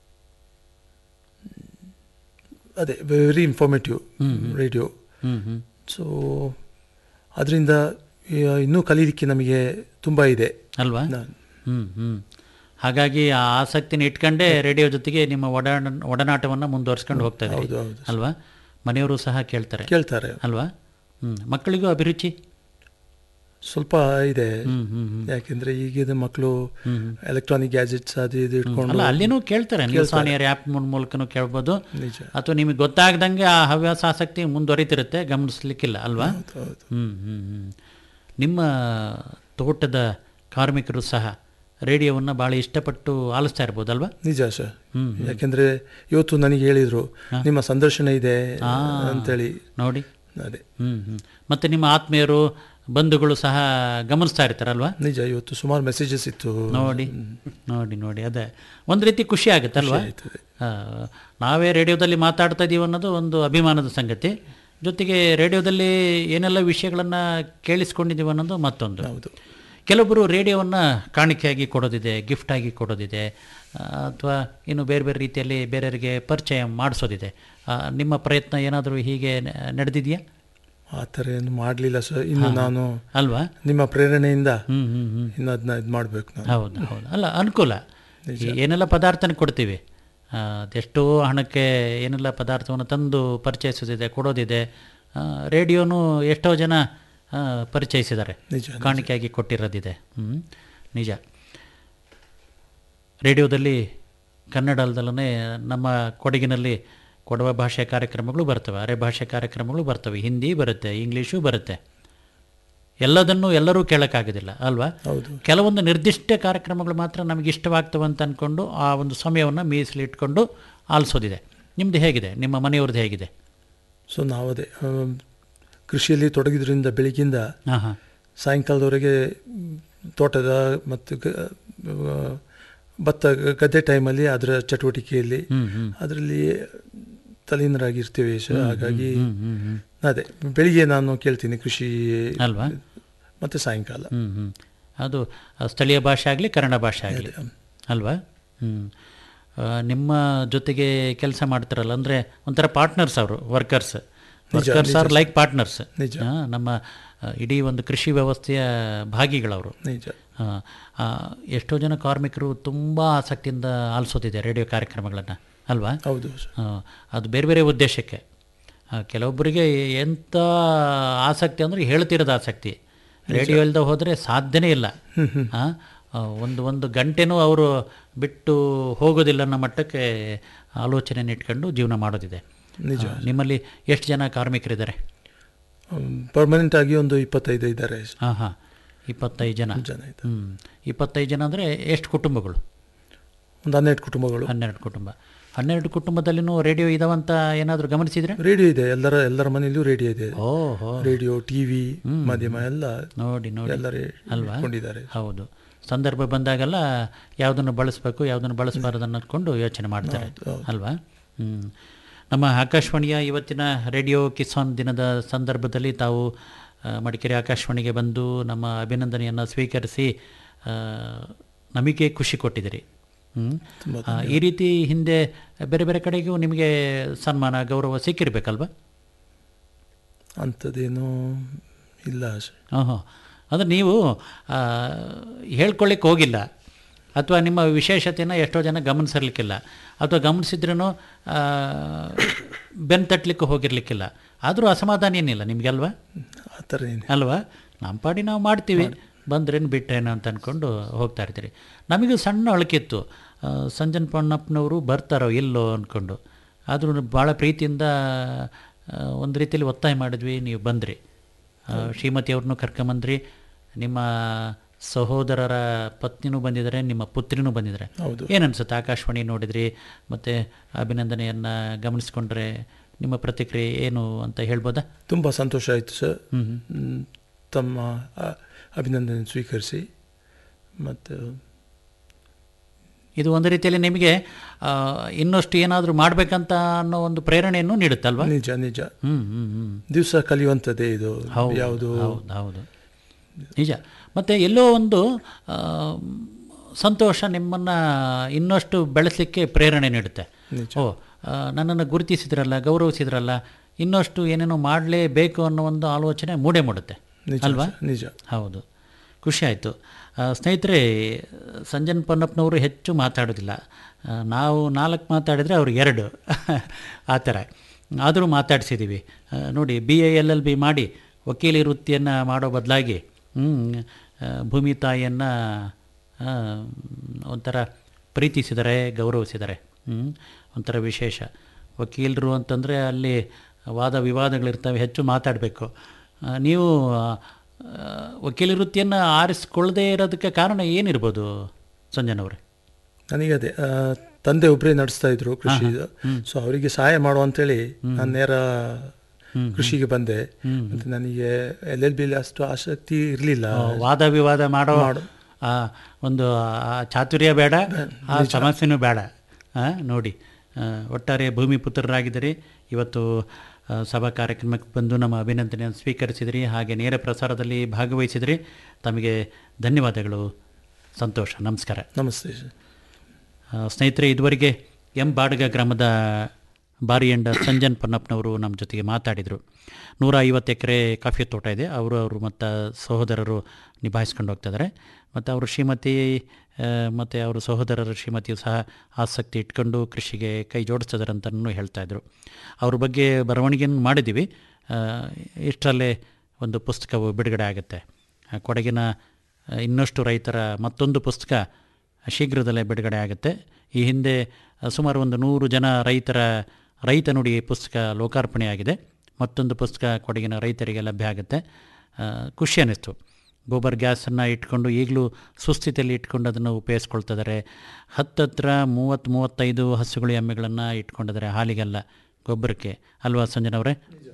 L: ಅದೇ very informative radio
J: hmm, hmm.
L: So ಅದರಿಂದ ಇನ್ನೂ ಕಲೀಲಿಕ್ಕೆ ನಮಗೆ ತುಂಬ ಇದೆ
J: ಅಲ್ವಾ
L: ನಾ-
J: ಹ್ಞೂ ಹ್ಞೂ ಹಾಗಾಗಿ ಆ ಆಸಕ್ತಿನ ಇಟ್ಕೊಂಡೇ ರೇಡಿಯೋ ಜೊತೆಗೆ ನಿಮ್ಮ ಒಡಾಣ ಒಡನಾಟವನ್ನು ಮುಂದುವರ್ಸ್ಕೊಂಡು ಹೋಗ್ತಾ ಇದ್ದೀರಿ
L: ಹೌದು, ಹೌದು.
J: ಅಲ್ವಾ ಮನೆಯವರು ಸಹ ಕೇಳ್ತಾರೆ
L: ಕೇಳ್ತಾರೆ
J: ಅಲ್ವಾ ಹ್ಞೂ ಮಕ್ಕಳಿಗೂ ಅಭಿರುಚಿ
L: ಸ್ವಲ್ಪ ಇದೆ
J: ಹ್ಮ್, ಹ್ಮ್, ಹ್ಮ್.
L: ಯಾಕೆಂದ್ರೆ ಈಗಿನ ಮಕ್ಕಳು ಎಲೆಕ್ಟ್ರಾನಿಕ್ ಗ್ಯಾಜೆಟ್ಸ್ ಅದು ಇದು ಇಟ್ಕೊಂಡು
J: ಅಲ್ಲ ಅಲ್ಲಿನೂ ಕೇಳ್ತಾರೆ ನ್ಯೂಸ್
L: ಕೇಳ್ತಾರೆ.
J: ಆನ್ ಏರ್ ಆ್ಯಪ್ ಮೂಲಕನೂ ಕೇಳ್ಬೋದು
L: ನಿಜ.
J: ಅಥವಾ ನಿಮಗೆ ಗೊತ್ತಾಗ್ದಂಗೆ ಆ ಹವ್ಯಾಸ ಆಸಕ್ತಿ ಮುಂದುವರಿತಿರುತ್ತೆ ಗಮನಿಸ್ಲಿಕ್ಕಿಲ್ಲ ಅಲ್ವಾ ಹ್ಞೂ ಹ್ಞೂ ಹ್ಞೂ ನಿಮ್ಮ ತೋಟದ ಕಾರ್ಮಿಕರು ಸಹ ರೇಡಿಯೋವನ್ನು ಭಾಳ ಇಷ್ಟಪಟ್ಟು ಆಲಿಸ್ತಾ ಇರ್ಬೋದಲ್ವಾ
L: ನಿಜ ಸರ್ ಯಾಕೆಂದ್ರೆ ಇವತ್ತು ನನಗೆ ಹೇಳಿದ್ರು ನಿಮ್ಮ ಸಂದರ್ಶನ ಇದೆ
J: ಆ,
L: ಅಂತೇಳಿ
J: ನೋಡಿ
L: ಅದೇ
J: ಹ್ಞೂ ಹ್ಞೂ ಮತ್ತು ನಿಮ್ಮ ಆತ್ಮೀಯರು ಬಂಧುಗಳು ಸಹ ಗಮನಿಸ್ತಾ ಇರ್ತಾರಲ್ವಾ
L: ನಿಜ ಇವತ್ತು ಸುಮಾರು ಮೆಸೇಜಸ್ ಇತ್ತು
J: ನೋಡಿ ನೋಡಿ ನೋಡಿ ಅದೇ ಒಂದು ರೀತಿ ಖುಷಿ ಆಗುತ್ತಲ್ವಾ
L: ಆಯ್ತದೆ.
J: ಆ, ನಾವೇ ರೇಡಿಯೋದಲ್ಲಿ ಮಾತಾಡ್ತಾ ಇದ್ದೀವಿ ಅನ್ನೋದು ಒಂದು ಅಭಿಮಾನದ ಸಂಗತಿ ಜೊತೆಗೆ ರೇಡಿಯೋದಲ್ಲಿ ಏನೆಲ್ಲ ವಿಷಯಗಳನ್ನು ಕೇಳಿಸ್ಕೊಂಡಿದ್ದೀವಿ ಅನ್ನೋದು ಮತ್ತೊಂದು
L: ಹೌದು
J: ಕೆಲವೊಬ್ಬರು ರೇಡಿಯೋವನ್ನು ಕಾಣಿಕೆಯಾಗಿ ಕೊಡೋದಿದೆ ಗಿಫ್ಟಾಗಿ ಕೊಡೋದಿದೆ ಅಥವಾ ಇನ್ನು ಬೇರೆ ಬೇರೆ ರೀತಿಯಲ್ಲಿ ಬೇರೆಯವರಿಗೆ ಪರಿಚಯ ಮಾಡಿಸೋದಿದೆ ಆ, ನಿಮ್ಮ ಪ್ರಯತ್ನ ಏನಾದರೂ ಹೀಗೆ ನ- ನಡೆದಿದೆಯಾ
L: ಆ ಥರ ಏನು ಮಾಡಲಿಲ್ಲ ಸರ್ ಇನ್ನು ನಾನು
J: ಅಲ್ವಾ
L: ನಿಮ್ಮ ಪ್ರೇರಣೆಯಿಂದ
J: ಹ್ಮ್ ಹ್ಮ್ ಹ್ಮ್
L: ಇನ್ನು ಅದನ್ನ ಇದು ಮಾಡಬೇಕು ನಾನು
J: ಹೌದು ಹೌದು ಅಲ್ಲ ಅನುಕೂಲ ಈ ಏನೆಲ್ಲ ಪದಾರ್ಥನ ಕೊಡ್ತೀವಿ ಆ, ಅದೆಷ್ಟೋ ಹಣಕ್ಕೆ ಏನೆಲ್ಲ ಪದಾರ್ಥವನ್ನು ತಂದು ಪರಿಚಯಿಸೋದಿದೆ ಕೊಡೋದಿದೆ ಆ, ರೇಡಿಯೋನು ಎಷ್ಟೋ ಜನ ಆ, ಪರಿಚಯಿಸಿದ್ದಾರೆ
L: ನಿಜ, ನಿಜ.
J: ಕಾಣಿಕೆಯಾಗಿ ಕೊಟ್ಟಿರೋದಿದೆ ಹ್ಞೂ ನಿಜ ರೇಡಿಯೋದಲ್ಲಿ ಕನ್ನಡ ಅಲ್ದಲೇ ನಮ್ಮ ಕೊಡಗಿನಲ್ಲಿ ಕೊಡವ ಭಾಷೆ ಕಾರ್ಯಕ್ರಮಗಳು ಬರ್ತವೆ ಅರೆ ಭಾಷೆ ಕಾರ್ಯಕ್ರಮಗಳು ಬರ್ತವೆ ಹಿಂದಿ ಬರುತ್ತೆ ಇಂಗ್ಲೀಷು ಬರುತ್ತೆ ಎಲ್ಲದನ್ನು ಎಲ್ಲರೂ ಕೇಳೋಕ್ಕಾಗೋದಿಲ್ಲ ಅಲ್ವಾ
L: ಹೌದು.
J: ಕೆಲವೊಂದು ನಿರ್ದಿಷ್ಟ ಕಾರ್ಯಕ್ರಮಗಳು ಮಾತ್ರ ನಮಗೆ ಇಷ್ಟವಾಗ್ತವೆ ಅಂತ ಅಂದ್ಕೊಂಡು ಆ ಒಂದು ಸಮಯವನ್ನು ಮೀಸಲಿಟ್ಕೊಂಡು ಆಲಿಸೋದಿದೆ ನಿಮ್ಮದು ಹೇಗಿದೆ ನಿಮ್ಮ ಮನೆಯವ್ರದ್ದು ಹೇಗಿದೆ
L: ಸೊ ನಾವು ಅದೇ ಆಮ್, ಕೃಷಿಯಲ್ಲಿ ತೊಡಗಿದ್ರಿಂದ ಬೆಳಿಗ್ಗಿಂದ
J: ಹಾಂ ಹಾಂ
L: ಸಾಯಂಕಾಲದವರೆಗೆ ಮ್, ತೋಟದ ಮತ್ತು ಗ- ಆ, ಭತ್ತ ಗ- ಗದ್ದೆ ಟೈಮಲ್ಲಿ ಅದರ ಚಟುವಟಿಕೆಯಲ್ಲಿ ಅದರಲ್ಲಿ ತಲೀನರಾಗಿರ್ತೀವಿ ಸೊ ಹಾಗಾಗಿ ಅದೇ ಬೆಳಿಗ್ಗೆ ನಾನು ಕೇಳ್ತೀನಿ ಕೃಷಿ
J: ಅಲ್ವಾ?
L: ಮತ್ತು ಸಾಯಂಕಾಲ
J: ಹ್ಞೂ ಹ್ಞೂ ಅದು ಆ, ಸ್ಥಳೀಯ ಭಾಷೆ ಆಗಲಿ ಕನ್ನಡ ಭಾಷೆ ಆಗಲಿ ಅಲ್ವಾ ಹ್ಞೂ ನಿಮ್ಮ ಜೊತೆಗೆ ಕೆಲಸ ಮಾಡ್ತಾರಲ್ಲ ಅಂದರೆ ಒಂಥರ ಪಾರ್ಟ್ನರ್ಸ್ ಅವರು workers workers are like partners
L: ನಿಜ.
J: ನಮ್ಮ ಆ, ಇಡೀ ಒಂದು ಕೃಷಿ ವ್ಯವಸ್ಥೆಯ ಭಾಗಿಗಳವರು
L: ನಿಜ
J: ಆ, ಆ, ಎಷ್ಟೋ ಜನ ಕಾರ್ಮಿಕರು ತುಂಬ ಆಸಕ್ತಿಯಿಂದ ಆಲಿಸೋದಿದೆ ರೇಡಿಯೋ ಕಾರ್ಯಕ್ರಮಗಳನ್ನು ಅಲ್ವಾ
L: ಹೌದು
J: ಆ, ಅದು ಬೇರೆ ಬೇರೆ ಉದ್ದೇಶಕ್ಕೆ ಆ, ಕೆಲವೊಬ್ಬರಿಗೆ ಎಂಥ ಆಸಕ್ತಿ ಅಂದರೆ ಹೇಳ್ತಿರೋದು ಆಸಕ್ತಿ ರೇಡಿಯೋ ಇಲ್ಲದೆ ಹೋದರೆ ಸಾಧ್ಯನೇ ಇಲ್ಲ ಆ, ಆ, ಒಂದು ಒಂದು ಗಂಟೆನೂ ಅವರು ಬಿಟ್ಟು ಹೋಗೋದಿಲ್ಲ ಅನ್ನೋ ಮಟ್ಟಕ್ಕೆ ಆಲೋಚನೆಯನ್ನು ಇಟ್ಕೊಂಡು ಜೀವನ ಮಾಡೋದಿದೆ
L: ನಿಜ.
J: ಆ, ನಿಮ್ಮಲ್ಲಿ ಎಷ್ಟು ಜನ ಕಾರ್ಮಿಕರಿದ್ದಾರೆ
L: ಪರ್ಮನೆಂಟ್ ಆಗಿ ಒಂದು ಇಪ್ಪತ್ತೈದು ಇದ್ದಾರೆ
J: ಹಾಂ ಹಾಂ ಇಪ್ಪತ್ತೈದು ಜನ
L: ಜನ
J: ಹ್ಞೂ ಇಪ್ಪತ್ತೈದು ಜನ ಅಂದರೆ ಎಷ್ಟು ಕುಟುಂಬಗಳು
L: ಒಂದು ಹನ್ನೆರಡು ಕುಟುಂಬಗಳು
J: ಹನ್ನೆರಡು ಕುಟುಂಬ ಹನ್ನೆರಡು ಕುಟುಂಬದಲ್ಲಿನೂ ರೇಡಿಯೋ ಇದಾವಂತ ಏನಾದರೂ ಗಮನಿಸಿದ್ರೆ
L: ರೇಡಿಯೋ ಇದೆ ಎಲ್ಲರ ಎಲ್ಲರ ಮನೆಯಲ್ಲೂ ರೇಡಿಯೋ ಇದೆ
J: ಓಹೋ
L: ರೇಡಿಯೋ ಟಿವಿ ಮಾಧ್ಯಮ ಎಲ್ಲ
J: ನೋಡಿ ನೋಡಿ
L: ಎಲ್ಲರೇ
J: ಅಲ್ವಾ
L: ಇಟ್ಕೊಂಡಿದ್ದಾರೆ
J: ಹೌದು ಸಂದರ್ಭ ಬಂದಾಗೆಲ್ಲ ಯಾವುದನ್ನು ಬಳಸಬೇಕು ಯಾವುದನ್ನು ಬಳಸಬಾರದು ಅನ್ನೋದ್ಕೊಂಡು ಯೋಚನೆ ಮಾಡ್ತಾರೆ ಅಲ್ವಾ ಹ್ಞೂ ನಮ್ಮ ಆಕಾಶವಾಣಿಯ ಇವತ್ತಿನ ರೇಡಿಯೋ ಕಿಸಾನ್ ದಿನದ ಸಂದರ್ಭದಲ್ಲಿ ತಾವು ಆ, ಮಡಿಕೇರಿ ಆಕಾಶವಾಣಿಗೆ ಬಂದು ನಮ್ಮ ಅಭಿನಂದನೆಯನ್ನು ಸ್ವೀಕರಿಸಿ ಆ, ನಮಗೆ ಖುಷಿ ಕೊಟ್ಟಿದ್ದೀರಿ ಹ್ಮ್? ಆ, ಈ ರೀತಿ ಹಿಂದೆ ಬೇರೆ ಬೇರೆ ಕಡೆಗೂ ನಿಮಗೆ ಸನ್ಮಾನ ಗೌರವ ಸಿಕ್ಕಿರ್ಬೇಕಲ್ವಾ
L: ಅಂಥದ್ದೇನು ಇಲ್ಲ
J: ಹಾಂ ಅಂದರೆ ನೀವು ಆ, ಹೇಳ್ಕೊಳ್ಳಿಕ್ಕೆ ಹೋಗಿಲ್ಲ ಅಥವಾ ನಿಮ್ಮ ವಿಶೇಷತೆಯನ್ನು ಎಷ್ಟೋ ಜನ ಗಮನಿಸಿರ್ಲಿಕ್ಕಿಲ್ಲ ಅಥವಾ ಗಮನಿಸಿದ್ರೂ ಬೆನ್ ತಟ್ಟಲಿಕ್ಕೆ ಹೋಗಿರ್ಲಿಕ್ಕಿಲ್ಲ ಆದರೂ ಅಸಮಾಧಾನ ಏನಿಲ್ಲ ನಿಮಗಲ್ವಾ
L: ಆ ಥರ ಏನು
J: ಅಲ್ವಾ ನಮ್ಮ ಪಾಡಿ ನಾವು ಮಾಡ್ತೀವಿ ಬಂದ್ರೇನು ಬಿಟ್ರೇನು ಅಂತ ಅಂದ್ಕೊಂಡು ಹೋಗ್ತಾ ಇರ್ತೀರಿ ನಮಗೂ ಸಣ್ಣ ಅಳಕಿತ್ತು ಆ, ಸಂಜನ್ ಪೊನ್ನಪ್ಪನವರು ಬರ್ತಾರೋ ಇಲ್ಲೋ ಅಂದ್ಕೊಂಡು ಆದರೂ ಭಾಳ ಪ್ರೀತಿಯಿಂದ ಆ, ಒಂದು ರೀತಿಯಲ್ಲಿ ಒತ್ತಾಯ ಮಾಡಿದ್ವಿ ನೀವು ಬಂದ್ರಿ ಆ, ಶ್ರೀಮತಿ ಅವ್ರನ್ನೂ ಕರ್ಕೊಂಬಂದ್ರಿ ನಿಮ್ಮ ಸಹೋದರರ ಪತ್ನಿನೂ ಬಂದಿದ್ದಾರೆ ನಿಮ್ಮ ಪುತ್ರಿನೂ ಬಂದಿದ್ದಾರೆ
L: ಹೌದು.
J: ಏನು ಅನ್ಸುತ್ತೆ ಆಕಾಶವಾಣಿ ನೋಡಿದ್ರಿ ಮತ್ತು ಅಭಿನಂದನೆಯನ್ನು ಗಮನಿಸ್ಕೊಂಡ್ರೆ ನಿಮ್ಮ ಪ್ರತಿಕ್ರಿಯೆ ಏನು ಅಂತ ಹೇಳ್ಬೋದಾ
L: ತುಂಬ ಸಂತೋಷ ಆಯಿತು ಸರ್ ಹ್ಮ್, ತಮ್ಮ ಆ, ಅಭಿನಂದನೆ ಸ್ವೀಕರಿಸಿ ಮತ್ತು
J: ಇದು ಒಂದು ರೀತಿಯಲ್ಲಿ ನಿಮಗೆ ಆ, ಇನ್ನಷ್ಟು ಏನಾದರೂ ಮಾಡಬೇಕಂತ ಅನ್ನೋ ಒಂದು ಪ್ರೇರಣೆಯನ್ನು ನೀಡುತ್ತಲ್ವಾ
L: ನಿಜ ನಿಜ
J: ಹ್ಮ್ ಹ್ಮ್ ಹ್ಮ್
L: ದಿವಸ ಕಲಿಯುವಂಥದ್ದೇ ಇದು
J: ಹೌದು
L: ಯಾವುದು
J: ಹೌದು ಹೌದು ನಿಜ ಮತ್ತು ಎಲ್ಲೋ ಒಂದು ಆ, ಸಂತೋಷ ನಿಮ್ಮನ್ನು ಇನ್ನಷ್ಟು ಬೆಳೆಸಲಿಕ್ಕೆ ಪ್ರೇರಣೆ ನೀಡುತ್ತೆ ಓ ಆ, ನನ್ನನ್ನು ಗುರುತಿಸಿದ್ರಲ್ಲ ಗೌರವಿಸಿದ್ರಲ್ಲ ಇನ್ನಷ್ಟು ಏನೇನೋ ಮಾಡಲೇಬೇಕು ಅನ್ನೋ ಒಂದು ಆಲೋಚನೆ ಮೂಡೇ ಮೂಡುತ್ತೆ
L: ನಿಜ
J: ಅಲ್ವಾ
L: ಸರ್, ನಿಜ
J: ಹೌದು ಖುಷಿ ಆಯಿತು ಸ್ನೇಹಿತರೆ ಸಂಜನ್ ಪೊನ್ನಪ್ಪನವರು ಹೆಚ್ಚು ಮಾತಾಡೋದಿಲ್ಲ ಆ, ನಾವು ನಾಲ್ಕು ಮಾತಾಡಿದರೆ ಅವ್ರಿಗೆ ಎರಡು ಆ ಥರ ಆದರೂ ಮಾತಾಡಿಸಿದ್ದೀವಿ ಆ, ನೋಡಿ B A L L B ಮಾಡಿ ವಕೀಲಿ ವೃತ್ತಿಯನ್ನು ಮಾಡೋ ಬದಲಾಗಿ ಭೂಮಿ ತಾಯಿಯನ್ನು ಒಂಥರ ಪ್ರೀತಿಸಿದ್ದಾರೆ ಗೌರವಿಸಿದ್ದಾರೆ ಹ್ಮ್. ಒಂಥರ ವಿಶೇಷ ವಕೀಲರು ಅಂತಂದರೆ ಅಲ್ಲಿ ವಾದ ವಿವಾದಗಳಿರ್ತವೆ ಹೆಚ್ಚು ಮಾತಾಡಬೇಕು ನೀವು ಆ, ವಕೀಲಿ ವೃತ್ತಿಯನ್ನು ಆರಿಸ್ಕೊಳ್ಳದೇ ಇರೋದಕ್ಕೆ ಕಾರಣ ಏನಿರ್ಬೋದು ಸಂಜನ್ ಅವರೇ
L: ನನಗೆ ಅದೇ ಆ, ತಂದೆ ಒಬ್ಬರೇ ನಡೆಸ್ತಾ ಇದ್ರು ಕೃಷಿ ಸೊ ಅವರಿಗೆ ಸಹಾಯ ಮಾಡುವ ಅಂತೇಳಿ ನಾನು ನೇರ ಕೃಷಿಗೆ ಬಂದೆ ಮತ್ತೆ ನನಗೆ ಎಲ್ ಎಲ್ ಬಿಲಿ ಅಷ್ಟು ಆಸಕ್ತಿ ಇರಲಿಲ್ಲ
J: ಆ, ವಾದ ವಿವಾದ ಮಾಡೋ ಆ, ಒಂದು ಆ ಚಾತುರ್ಯ ಬೇಡ ಆ ಸಮಸ್ಯೆನೂ ಬೇಡ ಆ, ನೋಡಿ ಆ, ಒಟ್ಟಾರೆ ಭೂಮಿ ಪುತ್ರರಾಗಿದ್ದೀರಿ ಇವತ್ತು ಆ, ಸಭಾ ಕಾರ್ಯಕ್ರಮಕ್ಕೆ ಬಂದು ನಮ್ಮ ಅಭಿನಂದನೆಯನ್ನು ಸ್ವೀಕರಿಸಿದಿರಿ ಹಾಗೆ ನೇರ ಪ್ರಸಾರದಲ್ಲಿ ಭಾಗವಹಿಸಿದಿರಿ ತಮಗೆ ಧನ್ಯವಾದಗಳು ಸಂತೋಷ ನಮಸ್ಕಾರ
L: ನಮಸ್ತೆ ಸರ್.
J: ಆ, ಸ್ನೇಹಿತರೆ ಇದುವರೆಗೆ ಎಂ ಬಾಡಗ ಗ್ರಾಮದ ಬಾರಿಯಂಡ ಸಂಜನ್ ಪೊನ್ನಪ್ಪನವರು ನಮ್ಮ ಜೊತೆಗೆ ಮಾತಾಡಿದರು ನೂರ ಐವತ್ತು ಎಕರೆ ಕಾಫಿ ತೋಟ ಇದೆ ಅವರು ಅವರು ಮತ್ತು ಸಹೋದರರು ನಿಭಾಯಿಸ್ಕೊಂಡು ಹೋಗ್ತಿದ್ದಾರೆ ಮತ್ತು ಅವರು ಶ್ರೀಮತಿ ಮತ್ತು ಅವರ ಸಹೋದರರ ಶ್ರೀಮತಿಯು ಸಹ ಆಸಕ್ತಿ ಇಟ್ಕೊಂಡು ಕೃಷಿಗೆ ಕೈ ಜೋಡಿಸ್ತಿದ್ದಾರೆ ಅಂತಲೂ ಹೇಳ್ತಾಯಿದ್ರು ಅವ್ರ ಬಗ್ಗೆ ಬರವಣಿಗೆಯನ್ನು ಮಾಡಿದ್ದೀವಿ ಆ, ಇಷ್ಟರಲ್ಲೇ ಒಂದು ಪುಸ್ತಕವು ಬಿಡುಗಡೆ ಆಗುತ್ತೆ ಆ, ಕೊಡಗಿನ ಆ, ಇನ್ನಷ್ಟು ರೈತರ ಮತ್ತೊಂದು ಪುಸ್ತಕ ಶೀಘ್ರದಲ್ಲೇ ಬಿಡುಗಡೆ ಆಗುತ್ತೆ ಈ ಹಿಂದೆ ಆ, ಸುಮಾರು ಒಂದು ನೂರು ಜನ ರೈತರ ರೈತ ನುಡಿ ಪುಸ್ತಕ ಲೋಕಾರ್ಪಣೆಯಾಗಿದೆ ಮತ್ತೊಂದು ಪುಸ್ತಕ ಕೊಡಗಿನ ರೈತರಿಗೆ ಲಭ್ಯ ಆಗುತ್ತೆ ಆ, ಖುಷಿ ಅನ್ನಿಸ್ತು ಗೋಬರ್ ಗ್ಯಾಸನ್ನು ಇಟ್ಕೊಂಡು ಈಗಲೂ ಸುಸ್ಥಿತಿಯಲ್ಲಿ ಇಟ್ಕೊಂಡು ಅದನ್ನು ಉಪಯೋಗಿಸ್ಕೊಳ್ತಿದ್ದಾರೆ ಹತ್ತತ್ರ ಮೂವತ್ತು ಮೂವತ್ತೈದು ಹಸುಗಳು ಎಮ್ಮೆಗಳನ್ನು ಇಟ್ಕೊಂಡಿದ್ದಾರೆ ಹಾಲಿಗೆಲ್ಲ ಗೊಬ್ಬರಕ್ಕೆ ಅಲ್ವಾ ಸಂಜನವರೇ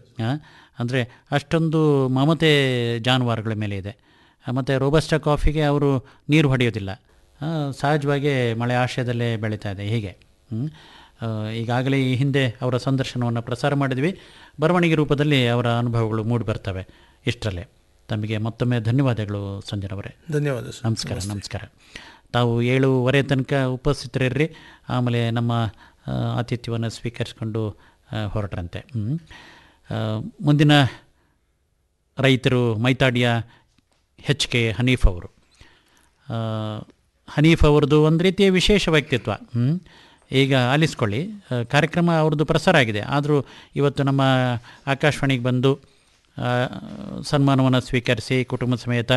J: ಅಂದರೆ ಅಷ್ಟೊಂದು ಮಮತೆ ಜಾನುವಾರುಗಳ ಮೇಲೆ ಇದೆ ಮತ್ತು ರೋಬಸ್ಟಾ ಕಾಫಿಗೆ ಅವರು ನೀರು ಹೊಡೆಯೋದಿಲ್ಲ ಆ, ಸಹಜವಾಗಿ ಮಳೆ ಆಶ್ರಯದಲ್ಲೇ ಬೆಳೀತಾ ಇದೆ ಹೀಗೆ ಹ್ಮ್. ಆ, ಈಗಾಗಲೇ ಈ ಹಿಂದೆ ಅವರ ಸಂದರ್ಶನವನ್ನು ಪ್ರಸಾರ ಮಾಡಿದ್ವಿ ಬರವಣಿಗೆ ರೂಪದಲ್ಲಿ ಅವರ ಅನುಭವಗಳು ಮೂಡಿ ಬರ್ತವೆ ಇಷ್ಟರಲ್ಲೇ ತಮಗೆ ಮತ್ತೊಮ್ಮೆ ಧನ್ಯವಾದಗಳು ಸಂಜನವರೇ
L: ಧನ್ಯವಾದ ಸರ್.
J: ನಮಸ್ಕಾರ ನಮಸ್ಕಾರ ತಾವು ಏಳುವರೆ ತನಕ ಉಪಸ್ಥಿತರಿರ್ರಿ ಆಮೇಲೆ ನಮ್ಮ ಆ, ಆತಿಥ್ಯವನ್ನು ಸ್ವೀಕರಿಸಿಕೊಂಡು ಆ, ಹೊರಟ್ರಂತೆ ಹ್ಮ್. ಆ, ಮುಂದಿನ ರೈತರು ಮೈತಾಡಿಯ ಹೆಚ್ ಕೆ ಹನೀಫ್ ಅವರು ಆ, ಹನೀಫ್ ಅವ್ರದ್ದು ಒಂದು ರೀತಿಯ ವಿಶೇಷ ವ್ಯಕ್ತಿತ್ವ ಹ್ಮ್. ಈಗ ಆಲಿಸ್ಕೊಳ್ಳಿ ಆ, ಕಾರ್ಯಕ್ರಮ ಅವ್ರದ್ದು ಪ್ರಸಾರ ಆಗಿದೆ ಆದರೂ ಇವತ್ತು ನಮ್ಮ ಆಕಾಶವಾಣಿಗೆ ಬಂದು ಆ, ಸನ್ಮಾನವನ್ನು ಸ್ವೀಕರಿಸಿ ಕುಟುಂಬ ಸಮೇತ